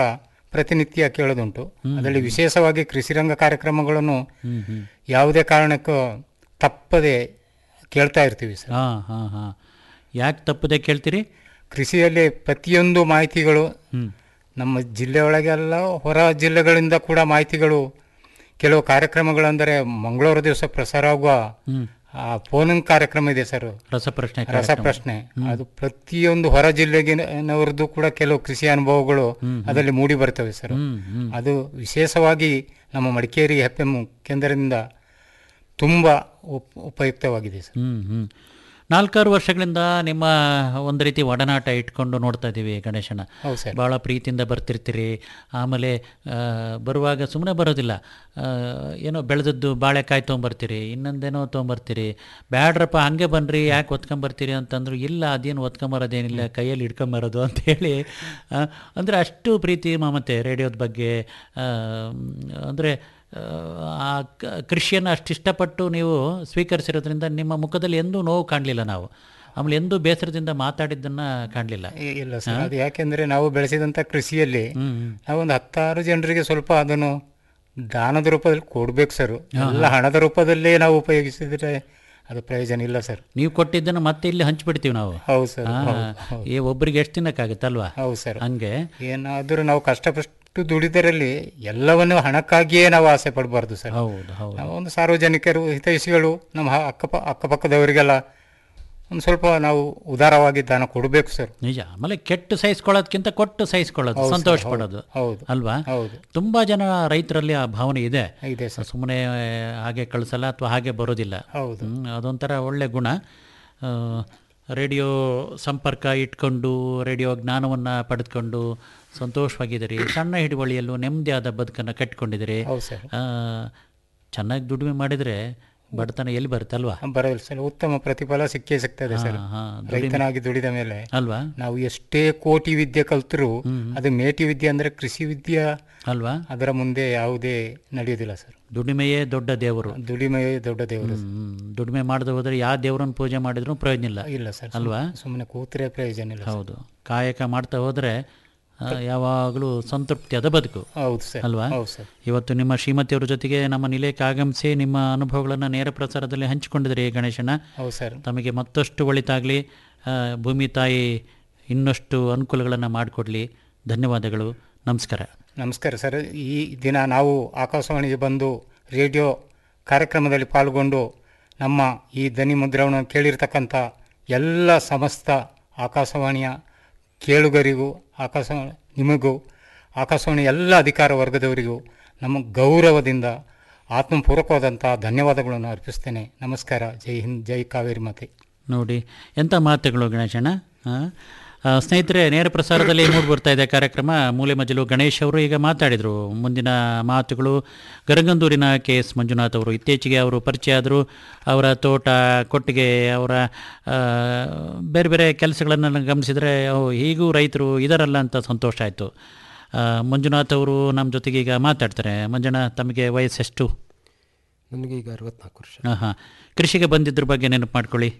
N: ಪ್ರತಿನಿತ್ಯ ಕೇಳೋದುಂಟು ಅದರಲ್ಲಿ ವಿಶೇಷವಾಗಿ ಕೃಷಿರಂಗ ಕಾರ್ಯಕ್ರಮಗಳನ್ನು
J: ಹ್ಮ್, ಹ್ಮ್.
N: ಯಾವುದೇ ಕಾರಣಕ್ಕೂ ತಪ್ಪದೆ ಕೇಳ್ತಾ ಇರ್ತೀವಿ ಸರ್
J: ಹಾಂ ಹಾಂ ಹಾಂ ಯಾಕೆ ತಪ್ಪದೆ ಕೇಳ್ತೀರಿ
N: ಕೃಷಿಯಲ್ಲಿ ಪ್ರತಿಯೊಂದು ಮಾಹಿತಿಗಳು ನಮ್ಮ ಜಿಲ್ಲೆಯೊಳಗೆಲ್ಲ ಹೊರ ಜಿಲ್ಲೆಗಳಿಂದ ಕೂಡ ಮಾಹಿತಿಗಳು ಕೆಲವು ಕಾರ್ಯಕ್ರಮಗಳೆಂದರೆ ಮಂಗಳವಾರ ದಿವಸ ಪ್ರಸಾರ ಆಗುವ ಆ ಫೋನಿನ ಕಾರ್ಯಕ್ರಮ ಇದೆ ಸರ್
J: ರಸಪ್ರಶ್ನೆ ಕಾರ್ಯಕ್ರಮ.
N: ರಸಪ್ರಶ್ನೆ ಅದು ಪ್ರತಿಯೊಂದು ಹೊರ ಜಿಲ್ಲೆಗಿನವರದ್ದು ಕೂಡ ಕೆಲವು ಕೃಷಿ ಅನುಭವಗಳು ಅದರಲ್ಲಿ ಮೂಡಿ ಬರ್ತವೆ ಸರ್ ಅದು ವಿಶೇಷವಾಗಿ ನಮ್ಮ ಮಡಿಕೇರಿ ಎಫ್ ಎಂ ಕೇಂದ್ರದಿಂದ ತುಂಬ ಉಪ್- ಉಪಯುಕ್ತವಾಗಿದೆ ಸರ್
J: ಹ್ಮ್ ಹ್ಮ್ ನಾಲ್ಕಾರು ವರ್ಷಗಳಿಂದ ನಿಮ್ಮ ಒಂದು ರೀತಿ ಒಡನಾಟ ಇಟ್ಕೊಂಡು ನೋಡ್ತಾ ಇದ್ದೀವಿ ಗಣೇಶನ
N: ಹೌದು ಸರ್.
J: ಭಾಳ ಪ್ರೀತಿಯಿಂದ ಬರ್ತಿರ್ತೀರಿ ಆಮೇಲೆ ಆ, ಬರುವಾಗ ಸುಮ್ಮನೆ ಬರೋದಿಲ್ಲ ಆ, ಏನೋ ಬೆಳೆದದ್ದು ಬಾಳೆಕಾಯಿ ತೊಗೊಂಬರ್ತೀರಿ ಇನ್ನೊಂದೇನೋ ತೊಗೊಂಬರ್ತೀರಿ ಬ್ಯಾಡ್ರಪ್ಪ ಹಂಗೆ ಬನ್ನಿರಿ ಯಾಕೆ ಒತ್ಕೊಂಬರ್ತೀರಿ ಅಂತಂದ್ರು ಇಲ್ಲ ಅದೇನು ಒತ್ಕೊಂಬರೋದೇನಿಲ್ಲ ಕೈಯಲ್ಲಿ ಹಿಡ್ಕೊಂಬರೋದು ಅಂತ ಹೇಳಿ ಆ, ಅಂದರೆ ಅಷ್ಟು ಪ್ರೀತಿ ಮಮತೆ ರೇಡಿಯೋದ ಬಗ್ಗೆ ಅಂದರೆ ಆ ಕ- ಕೃಷಿಯನ್ನು ಅಷ್ಟು ಇಷ್ಟಪಟ್ಟು ನೀವು ಸ್ವೀಕರಿಸಿರೋದ್ರಿಂದ ನಿಮ್ಮ ಮುಖದಲ್ಲಿ ಎಂದೂ ನೋವು ಕಾಣಲಿಲ್ಲ ನಾವು ಆಮೇಲೆ ಎಂದೂ ಬೇಸರದಿಂದ ಮಾತಾಡಿದ್ದನ್ನು ಕಾಣಲಿಲ್ಲ
N: ಇ- ಇಲ್ಲ ಸರ್ ಅದು ಯಾಕೆಂದ್ರೆ ನಾವು ಬೆಳೆಸಿದಂಥ ಕೃಷಿಯಲ್ಲಿ ನಾವೊಂದು ಹತ್ತಾರು ಜನರಿಗೆ ಸ್ವಲ್ಪ ಅದನ್ನು ದಾನದ ರೂಪದಲ್ಲಿ ಕೊಡ್ಬೇಕು ಸರ್ ಎಲ್ಲ ಹಣದ ರೂಪದಲ್ಲೇ ನಾವು ಉಪಯೋಗಿಸಿದ್ರೆ ಅದು ಪ್ರಯೋಜನ ಇಲ್ಲ ಸರ್
J: ನೀವು ಕೊಟ್ಟಿದ್ದನ್ನು ಮತ್ತೆ ಇಲ್ಲಿ ಹಂಚ್ಬಿಡ್ತೀವಿ ನಾವು
N: ಹೌದು ಸರ್
J: ಆ,
N: ಹೌದು, ಹೌದು.
J: ಈ ಒಬ್ಬರಿಗೆ ಎಷ್ಟು ತಿನ್ನಕ್ಕಾಗತ್ತಲ್ವಾ
N: ಹೌದು ಸರ್
J: ಹಂಗೆ
N: ಏನಾದರೂ ನಾವು ಕಷ್ಟಪಟ್ಟು ದುಡಿದರಲ್ಲಿ ಎಲ್ಲವನ್ನು ಹಣಕ್ಕಾಗಿಯೇ ನಾವು ಆಸೆ ಪಡಬಾರ್ದು ಸರ್
J: ಹೌದು ಹೌದು
N: ನಾವು ಒಂದು ಸಾರ್ವಜನಿಕರು ಹಿತೈಷಿಗಳು ನಮ್ಮ ಹ- ಅಕ್ಕಪ ಅಕ್ಕಪಕ್ಕದವರಿಗೆಲ್ಲ ಒಂದು ಸ್ವಲ್ಪ ನಾವು ಉದಾರವಾಗಿ ದಾನ ಕೊಡಬೇಕು ಸರ್
J: ನಿಜ ಆಮೇಲೆ ಕೆಟ್ಟು ಸಹಿಸ್ಕೊಳ್ಳೋದಕ್ಕಿಂತ ಕೊಟ್ಟು ಸಹಿಸ್ಕೊಳ್ಳೋದು
N: ಹೌದು ಸರ್,
J: ಸಂತೋಷ
N: ಹೌದು,
J: ಪಡೋದು
N: ಹೌದು,
J: ಅಲ್ವಾ
N: ಹೌದು.
J: ತುಂಬಾ ಜನ ರೈತರಲ್ಲಿ ಆ ಭಾವನೆ ಇದೆ
N: ಇದೆ ಸರ್.
J: ಸುಮ್ಮನೆ ಹಾಗೆ ಕಳಿಸಲ್ಲ ಅಥವಾ ಹಾಗೆ ಬರೋದಿಲ್ಲ
N: ಹೌದು.
J: ಹ್ಮ್, ಅದೊಂಥರ ಒಳ್ಳೆ ಗುಣ ಆ, ರೇಡಿಯೋ ಸಂಪರ್ಕ ಇಟ್ಕೊಂಡು ರೇಡಿಯೋ ಜ್ಞಾನವನ್ನು ಪಡೆದುಕೊಂಡು ಸಂತೋಷವಾಗಿದ್ದೀರಿ ಸಣ್ಣ ಹಿಡುವಳಿಯಲ್ಲೂ ನೆಮ್ಮದಿಯಾದ ಬದುಕನ್ನು ಕಟ್ಕೊಂಡಿದ್ದೀರಿ
N: ಹೌದು ಸರ್.
J: ಆ, ಚೆನ್ನಾಗಿ ದುಡಿಮೆ ಮಾಡಿದರೆ ಬಡತನ ಎಲ್ಲಿ ಬರುತ್ತಲ್ವಾ
N: ಬರೋದಿಲ್ಲ ಸರ್ ಉತ್ತಮ ಪ್ರತಿಫಲ ಸಿಕ್ಕೇ ಸಿಗ್ತದೆ
J: ಹಾ,
N: ಸರ್
J: ಹಾ, ದುಡಿಮೆ-
N: ರೈತನಾಗಿ ದುಡಿದ ಮೇಲೆ
J: ಅಲ್ವಾ
N: ನಾವು ಎಷ್ಟೇ ಕೋಟಿ ವಿದ್ಯೆ ಕಲ್ತರೂ ಅದು ಮೇಟಿ ವಿದ್ಯೆ ಅಂದ್ರೆ ಕೃಷಿ ವಿದ್ಯೆ
J: ಅಲ್ವಾ
N: ಅದರ ಮುಂದೆ ಯಾವುದೇ ನಡೆಯುವುದಿಲ್ಲ ಸರ್
J: ದುಡಿಮೆಯೇ ದೊಡ್ಡ ದೇವರು
N: ದುಡಿಮೆಯೇ ದೊಡ್ಡ ದೇವರು
J: ಹ್ಮ್, ಹ್ಮ್. ದುಡಿಮೆ ಮಾಡದೆ ಹೋದ್ರೆ ಯಾವ ದೇವರನ್ನ ಪೂಜೆ ಮಾಡಿದ್ರು ಪ್ರಯೋಜನ ಇಲ್ಲ
N: ಇಲ್ಲ ಸರ್
J: ಅಲ್ವಾ
N: ಸುಮ್ಮನೆ ಕೂತ್ರೆ ಪ್ರಯೋಜನ ಇಲ್ಲ
J: ಹೌದು ಕಾಯಕ ಮಾಡ್ತಾ ಹೋದ್ರೆ ಆ, ಯಾವಾಗಲೂ ಸಂತೃಪ್ತಿಯಾದ ಬದುಕು
N: ಹೌದು ಸರ್
J: ಅಲ್ವಾ
N: ಹೌದು ಸರ್
J: ಇವತ್ತು ನಿಮ್ಮ ಶ್ರೀಮತಿಯವರ ಜೊತೆಗೆ ನಮ್ಮ ನಿಲಯಕ್ಕೆ ಆಗಮಿಸಿ ನಿಮ್ಮ ಅನುಭವಗಳನ್ನು ನೇರ ಪ್ರಸಾರದಲ್ಲಿ ಹಂಚಿಕೊಂಡಿದ್ರಿ ಗಣೇಶನ
N: ಹೌದು ಸರ್
J: ತಮಗೆ ಮತ್ತಷ್ಟು ಒಳಿತಾಗಲಿ ಭೂಮಿ ತಾಯಿ ಇನ್ನಷ್ಟು ಅನುಕೂಲಗಳನ್ನು ಮಾಡಿಕೊಡ್ಲಿ ಧನ್ಯವಾದಗಳು ನಮಸ್ಕಾರ
N: ನಮಸ್ಕಾರ ಸರ್ ಈ ದಿನ ನಾವು ಆಕಾಶವಾಣಿಗೆ ಬಂದು ರೇಡಿಯೋ ಕಾರ್ಯಕ್ರಮದಲ್ಲಿ ಪಾಲ್ಗೊಂಡು ನಮ್ಮ ಈ ಧ್ವನಿ ಮುದ್ರಣವನ್ನು ಕೇಳಿರ್ತಕ್ಕಂಥ ಎಲ್ಲ ಸಮಸ್ತ ಆಕಾಶವಾಣಿಯ ಕೇಳುಗರಿಗೂ ಆಕಾಶವಾಣಿ ನಿಮಗೂ ಆಕಾಶವಾಣಿ ಎಲ್ಲ ಅಧಿಕಾರ ವರ್ಗದವರಿಗೂ ನಮ್ಮ ಗೌರವದಿಂದ ಆತ್ಮಪೂರ್ವಕವಾದಂಥ ಧನ್ಯವಾದಗಳನ್ನು ಅರ್ಪಿಸ್ತೇನೆ ನಮಸ್ಕಾರ ಜೈ ಹಿಂದ್ ಜೈ ಕಾವೇರಿ ಮಾತೆ
J: ನೋಡಿ ಎಂಥ ಮಾತುಗಳು ಗಣೇಶಣ್ಣ ಆ? ಆ, ಸ್ನೇಹಿತರೆ ನೇರ ಪ್ರಸಾರದಲ್ಲಿ ಮೂಡಿ ಬರ್ತಾ ಇದೆ ಕಾರ್ಯಕ್ರಮ ಮೂಲೆ ಮಜಲು ಗಣೇಶ್ ಅವರು ಈಗ ಮಾತಾಡಿದರು ಮುಂದಿನ ಮಾತುಗಳು ಗರಗಂದೂರಿನ ಕೆ ಎಸ್ ಮಂಜುನಾಥ್ ಅವರು ಇತ್ತೀಚೆಗೆ ಅವರು ಪರಿಚಯ ಆದರು ಅವರ ತೋಟ ಕೊಟ್ಟಿಗೆ ಅವರ ಆ, ಬೇರೆ ಬೇರೆ ಕೆಲಸಗಳನ್ನು ಗಮನಿಸಿದರೆ ಓ ಹೀಗೂ ರೈತರು ಇದರಲ್ಲ ಅಂತ ಸಂತೋಷ ಆಯಿತು ಮಂಜುನಾಥ್ ಅವರು ನಮ್ಮ ಜೊತೆಗೆ ಈಗ ಮಾತಾಡ್ತಾರೆ ಮಂಜಣ್ಣ ತಮಗೆ ವಯಸ್ಸೆಷ್ಟು
O: ನನಗೆ ಈಗ ಅರವತ್ನಾಲ್ಕು ವರ್ಷ
J: ಹಾಂ ಹಾಂ ಕೃಷಿಗೆ ಬಂದಿದ್ರ ಬಗ್ಗೆ ನೆನಪು ಮಾಡ್ಕೊಳ್ಳಿ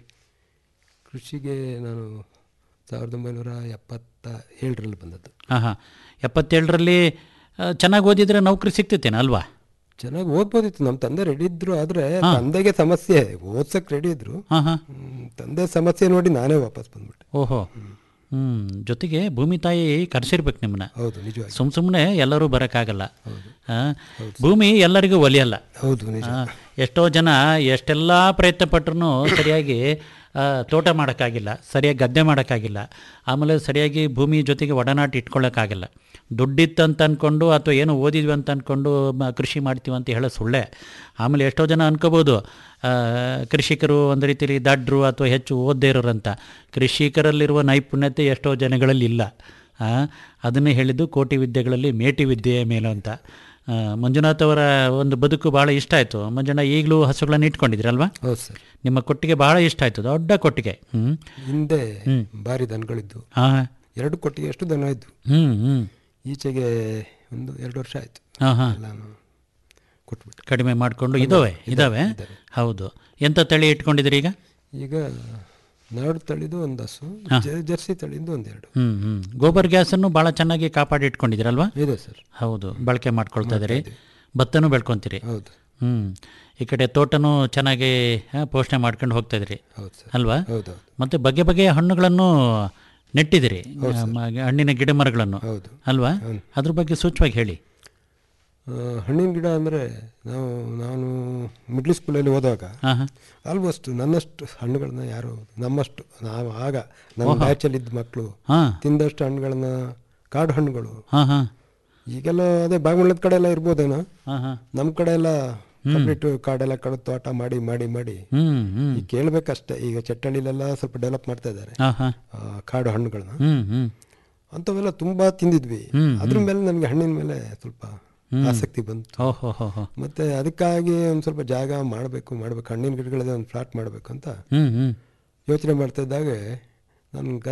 O: ಕೃಷಿಗೆ ನಾನು ಸಾವಿರದ ಒಂಬೈನೂರ ಎಪ್ಪತ್ತ ಏಳರಲ್ಲಿ ಬಂದದ್ದು
J: ಹಾಂ ಹಾಂ ಎಪ್ಪತ್ತೇಳರಲ್ಲಿ ಚೆನ್ನಾಗಿ ಓದಿದ್ರೆ ನೌಕರಿ ಸಿಗ್ತಿತ್ತೇನೆ ಅಲ್ವಾ
O: ಚೆನ್ನಾಗಿ ಓದ್ಬೋದಿತ್ತು ನಮ್ಮ ತಂದೆ ರೆಡಿ ಇದ್ರು ಆದರೆ
J: ಹಾ.
O: ತಂದೆಗೆ ಸಮಸ್ಯೆ ಓದ್ಸಕ್ಕೆ ರೆಡಿ ಇದ್ರು
J: ಹಾಂ ಹಾಂ
O: ಹ್ಮ್, ತಂದೆ ಸಮಸ್ಯೆ ನೋಡಿ ನಾನೇ ವಾಪಸ್ ಬಂದ್ಬಿಟ್ಟೆ
J: ಓಹೋ ಹ್ಞೂ ಜೊತೆಗೆ ಭೂಮಿ ತಾಯಿ ಕರೆಸಿರ್ಬೇಕು ನಿಮ್ಮನ್ನ
O: ಹೌದು ನಿಜವಾಗಿ
J: ಸುಮ್ಮ ಸುಮ್ಮನೆ ಎಲ್ಲರೂ ಬರೋಕ್ಕಾಗಲ್ಲ ಆ, ಭೂಮಿ ಎಲ್ಲರಿಗೂ ಒಲಿಯಲ್ಲ
O: ಹೌದು ನಿಜ
J: ಆ, ಎಷ್ಟೋ ಜನ ಎಷ್ಟೆಲ್ಲ ಪ್ರಯತ್ನ ಪಟ್ರು ಸರಿಯಾಗಿ ಆ, ತೋಟ ಮಾಡೋಕ್ಕಾಗಿಲ್ಲ ಸರಿಯಾಗಿ ಗದ್ದೆ ಮಾಡೋಕ್ಕಾಗಿಲ್ಲ ಆಮೇಲೆ ಸರಿಯಾಗಿ ಭೂಮಿ ಜೊತೆಗೆ ಒಡನಾಟ ಇಟ್ಕೊಳ್ಳೋಕ್ಕಾಗಲ್ಲ ದುಡ್ಡಿತ್ತು ಅಂತ ಅಂದ್ಕೊಂಡು ಅಥವಾ ಏನು ಓದಿದ್ವಿ ಅಂತ ಅಂದ್ಕೊಂಡು ಮ- ಕೃಷಿ ಮಾಡ್ತೀವಿ ಅಂತ ಹೇಳೋ ಸುಳ್ಳೆ ಆಮೇಲೆ ಎಷ್ಟೋ ಜನ ಅನ್ಕೋಬೋದು ಆ, ಕೃಷಿಕರು ಒಂದು ರೀತಿಯಲ್ಲಿ ದಡ್ರು ಅಥವಾ ಹೆಚ್ಚು ಓದದೇ ಇರೋರಂತ ಕೃಷಿಕರಲ್ಲಿರುವ ನೈಪುಣ್ಯತೆ ಎಷ್ಟೋ ಜನಗಳಲ್ಲಿ ಇಲ್ಲ ಆ, ಅದನ್ನೇ ಹೇಳಿದ್ದು ಕೋಟಿ ವಿದ್ಯೆಗಳಲ್ಲಿ ಮೇಟಿ ವಿದ್ಯೆಯ ಮೇಲು ಅಂತ ಆ, ಮಂಜುನಾಥ್ ಅವರ ಒಂದು ಬದುಕು ಭಾಳ ಇಷ್ಟ ಆಯಿತು ಮಂಜಣ್ಣ ಈಗಲೂ ಹಸುಗಳನ್ನು ಇಟ್ಕೊಂಡಿದ್ರಲ್ವಾ
O: ಹೌದು ಸರ್
J: ನಿಮ್ಮ ಕೊಟ್ಟಿಗೆ ಭಾಳ ಇಷ್ಟ ಆಯಿತು ದೊಡ್ಡ ಕೊಟ್ಟಿಗೆ ಹ್ಞೂ
O: ಹಿಂದೆ ಭಾರಿ ದನಗಳಿದ್ದು
J: ಹಾಂ
O: ಎರಡು ಕೊಟ್ಟಿಗೆ ಅಷ್ಟು ದನ ಇದ್ದು
J: ಹ್ಞೂ ಹ್ಞೂ
O: ಈಚೆಗೆ ಒಂದು ಎರಡು ವರ್ಷ ಆಯಿತು
J: ಹಾಂ ಹಾಂ
O: ಎಲ್ಲಾನು ಕೊಟ್ಬಿಟ್ಟು
J: ಕಡಿಮೆ ಮಾಡಿಕೊಂಡು ಇದ್ದಾವೆ ಇದ್ದಾವೆ ಹೌದು ಎಂಥ ತಳಿ ಇಟ್ಕೊಂಡಿದ್ದೀರಿ ಈಗ
O: ಈಗ ನಾಡು ತಳಿದು ಒಂದು ಹಸು
J: ಹಾ.
O: ಜ- ಜರ್ಸಿ ತಳಿದು ಒಂದೆರಡು
J: ಹ್ಮ್ ಹ್ಮ್ ಗೋಬರ್ ಗ್ಯಾಸನ್ನು ಭಾಳ ಚೆನ್ನಾಗಿ ಕಾಪಾಡಿ ಇಟ್ಕೊಂಡಿದ್ದೀರಲ್ವಾ
O: ಇದೆ ಸರ್
J: ಹೌದು ಬಳಕೆ ಮಾಡ್ಕೊಳ್ತಾ ಇದ್ದೀರಿ ಭತ್ತನೂ ಬೆಳ್ಕೊಂತೀರಿ
O: ಹೌದು
J: ಹ್ಮ್ ಈ ಕಡೆ ತೋಟನೂ ಚೆನ್ನಾಗಿ ಆ, ಪೋಷಣೆ ಮಾಡ್ಕೊಂಡು ಹೋಗ್ತಾ ಇದ್ರಿ
O: ಹೌದು ಸರ್
J: ಅಲ್ವಾ
O: ಹೌದು
J: ಮತ್ತೆ ಬಗೆ ಬಗೆಯ ಹಣ್ಣುಗಳನ್ನು ನೆಟ್ಟಿದ್ದೀರಿ
O: ಹೌದು ಸರ್.
J: ಮ- ಹಣ್ಣಿನ ಗಿಡ ಮರಗಳನ್ನು
O: ಹೌದು.
J: ಅಲ್ವಾ
O: ಹೌದು.
J: ಅದ್ರ ಬಗ್ಗೆ ಸೂಚ್ಯವಾಗಿ ಹೇಳಿ
O: ಆ, ಹಣ್ಣಿನ ಗಿಡ ಅಂದರೆ ನಾವು ನಾನು ಮಿಡ್ಲ್ ಸ್ಕೂಲಲ್ಲಿ ಓದುವಾಗ
J: ಹಾ, ಹಾ.
O: ಆಲ್ಮೋಸ್ಟ್ ನನ್ನಷ್ಟು ಹಣ್ಣುಗಳನ್ನ ಯಾರು ನಮ್ಮಷ್ಟು ನಾವು ಆಗ ನಮ್ಮ
J: ಓಹೋ.
O: ಬ್ಯಾಚಲ್ಲಿದ್ದ ಮಕ್ಕಳು
J: ಹಾ.
O: ತಿಂದಷ್ಟು ಹಣ್ಣುಗಳನ್ನ ಕಾಡು ಹಣ್ಣುಗಳು
J: ಹಾ ಹಾ
O: ಈಗೆಲ್ಲ ಅದೇ ಬಾಗಮಂಡಲದ ಕಡೆ ಎಲ್ಲ ಇರ್ಬೋದೇನೋ
J: ಹಾ, ಹಾ.
O: ನಮ್ಮ ಕಡೆ ಎಲ್ಲ ಕಂಪ್ಲೀಟ್ ಕಾಡೆಲ್ಲ ಕಡು ತೋಟ ಮಾಡಿ ಮಾಡಿ ಮಾಡಿ
J: ಹ್ಮ್ ಹ್ಮ್
O: ಈಗ ಕೇಳಬೇಕಷ್ಟೇ ಈಗ ಚಟ್ಟಳ್ಳಿಲೆಲ್ಲ ಸ್ವಲ್ಪ ಡೆವಲಪ್ ಮಾಡ್ತಾ ಇದ್ದಾರೆ
J: ಹಾ, ಹಾ.
O: ಆ, ಕಾಡು ಹಣ್ಣುಗಳನ್ನ
J: ಹ್ಮ್ ಹ್ಮ್
O: ಅಂಥವೆಲ್ಲ ತುಂಬಾ ತಿಂದಿದ್ವಿ
J: ಹ್ಮ್,
O: ಅದ್ರ
J: ಹ್ಮ್.
O: ಮೇಲೆ ನನಗೆ ಹಣ್ಣಿನ ಮೇಲೆ ಸ್ವಲ್ಪ
J: ಹ್ಮ್.
O: ಆಸಕ್ತಿ ಬಂತು
J: ಓಹೋ ಹೋ ಹೋ
O: ಮತ್ತೆ ಅದಕ್ಕಾಗಿ ಒಂದು ಸ್ವಲ್ಪ ಜಾಗ ಮಾಡಬೇಕು ಮಾಡಬೇಕು ಹಣ್ಣಿನ ಗಿಡಗಳದೇ ಒಂದು ಫ್ಲಾಟ್ ಮಾಡಬೇಕು ಅಂತ
J: ಹ್ಮ್ ಹ್ಮ್
O: ಯೋಚನೆ ಮಾಡ್ತಾ ಇದ್ದಾಗ ನನ್ನ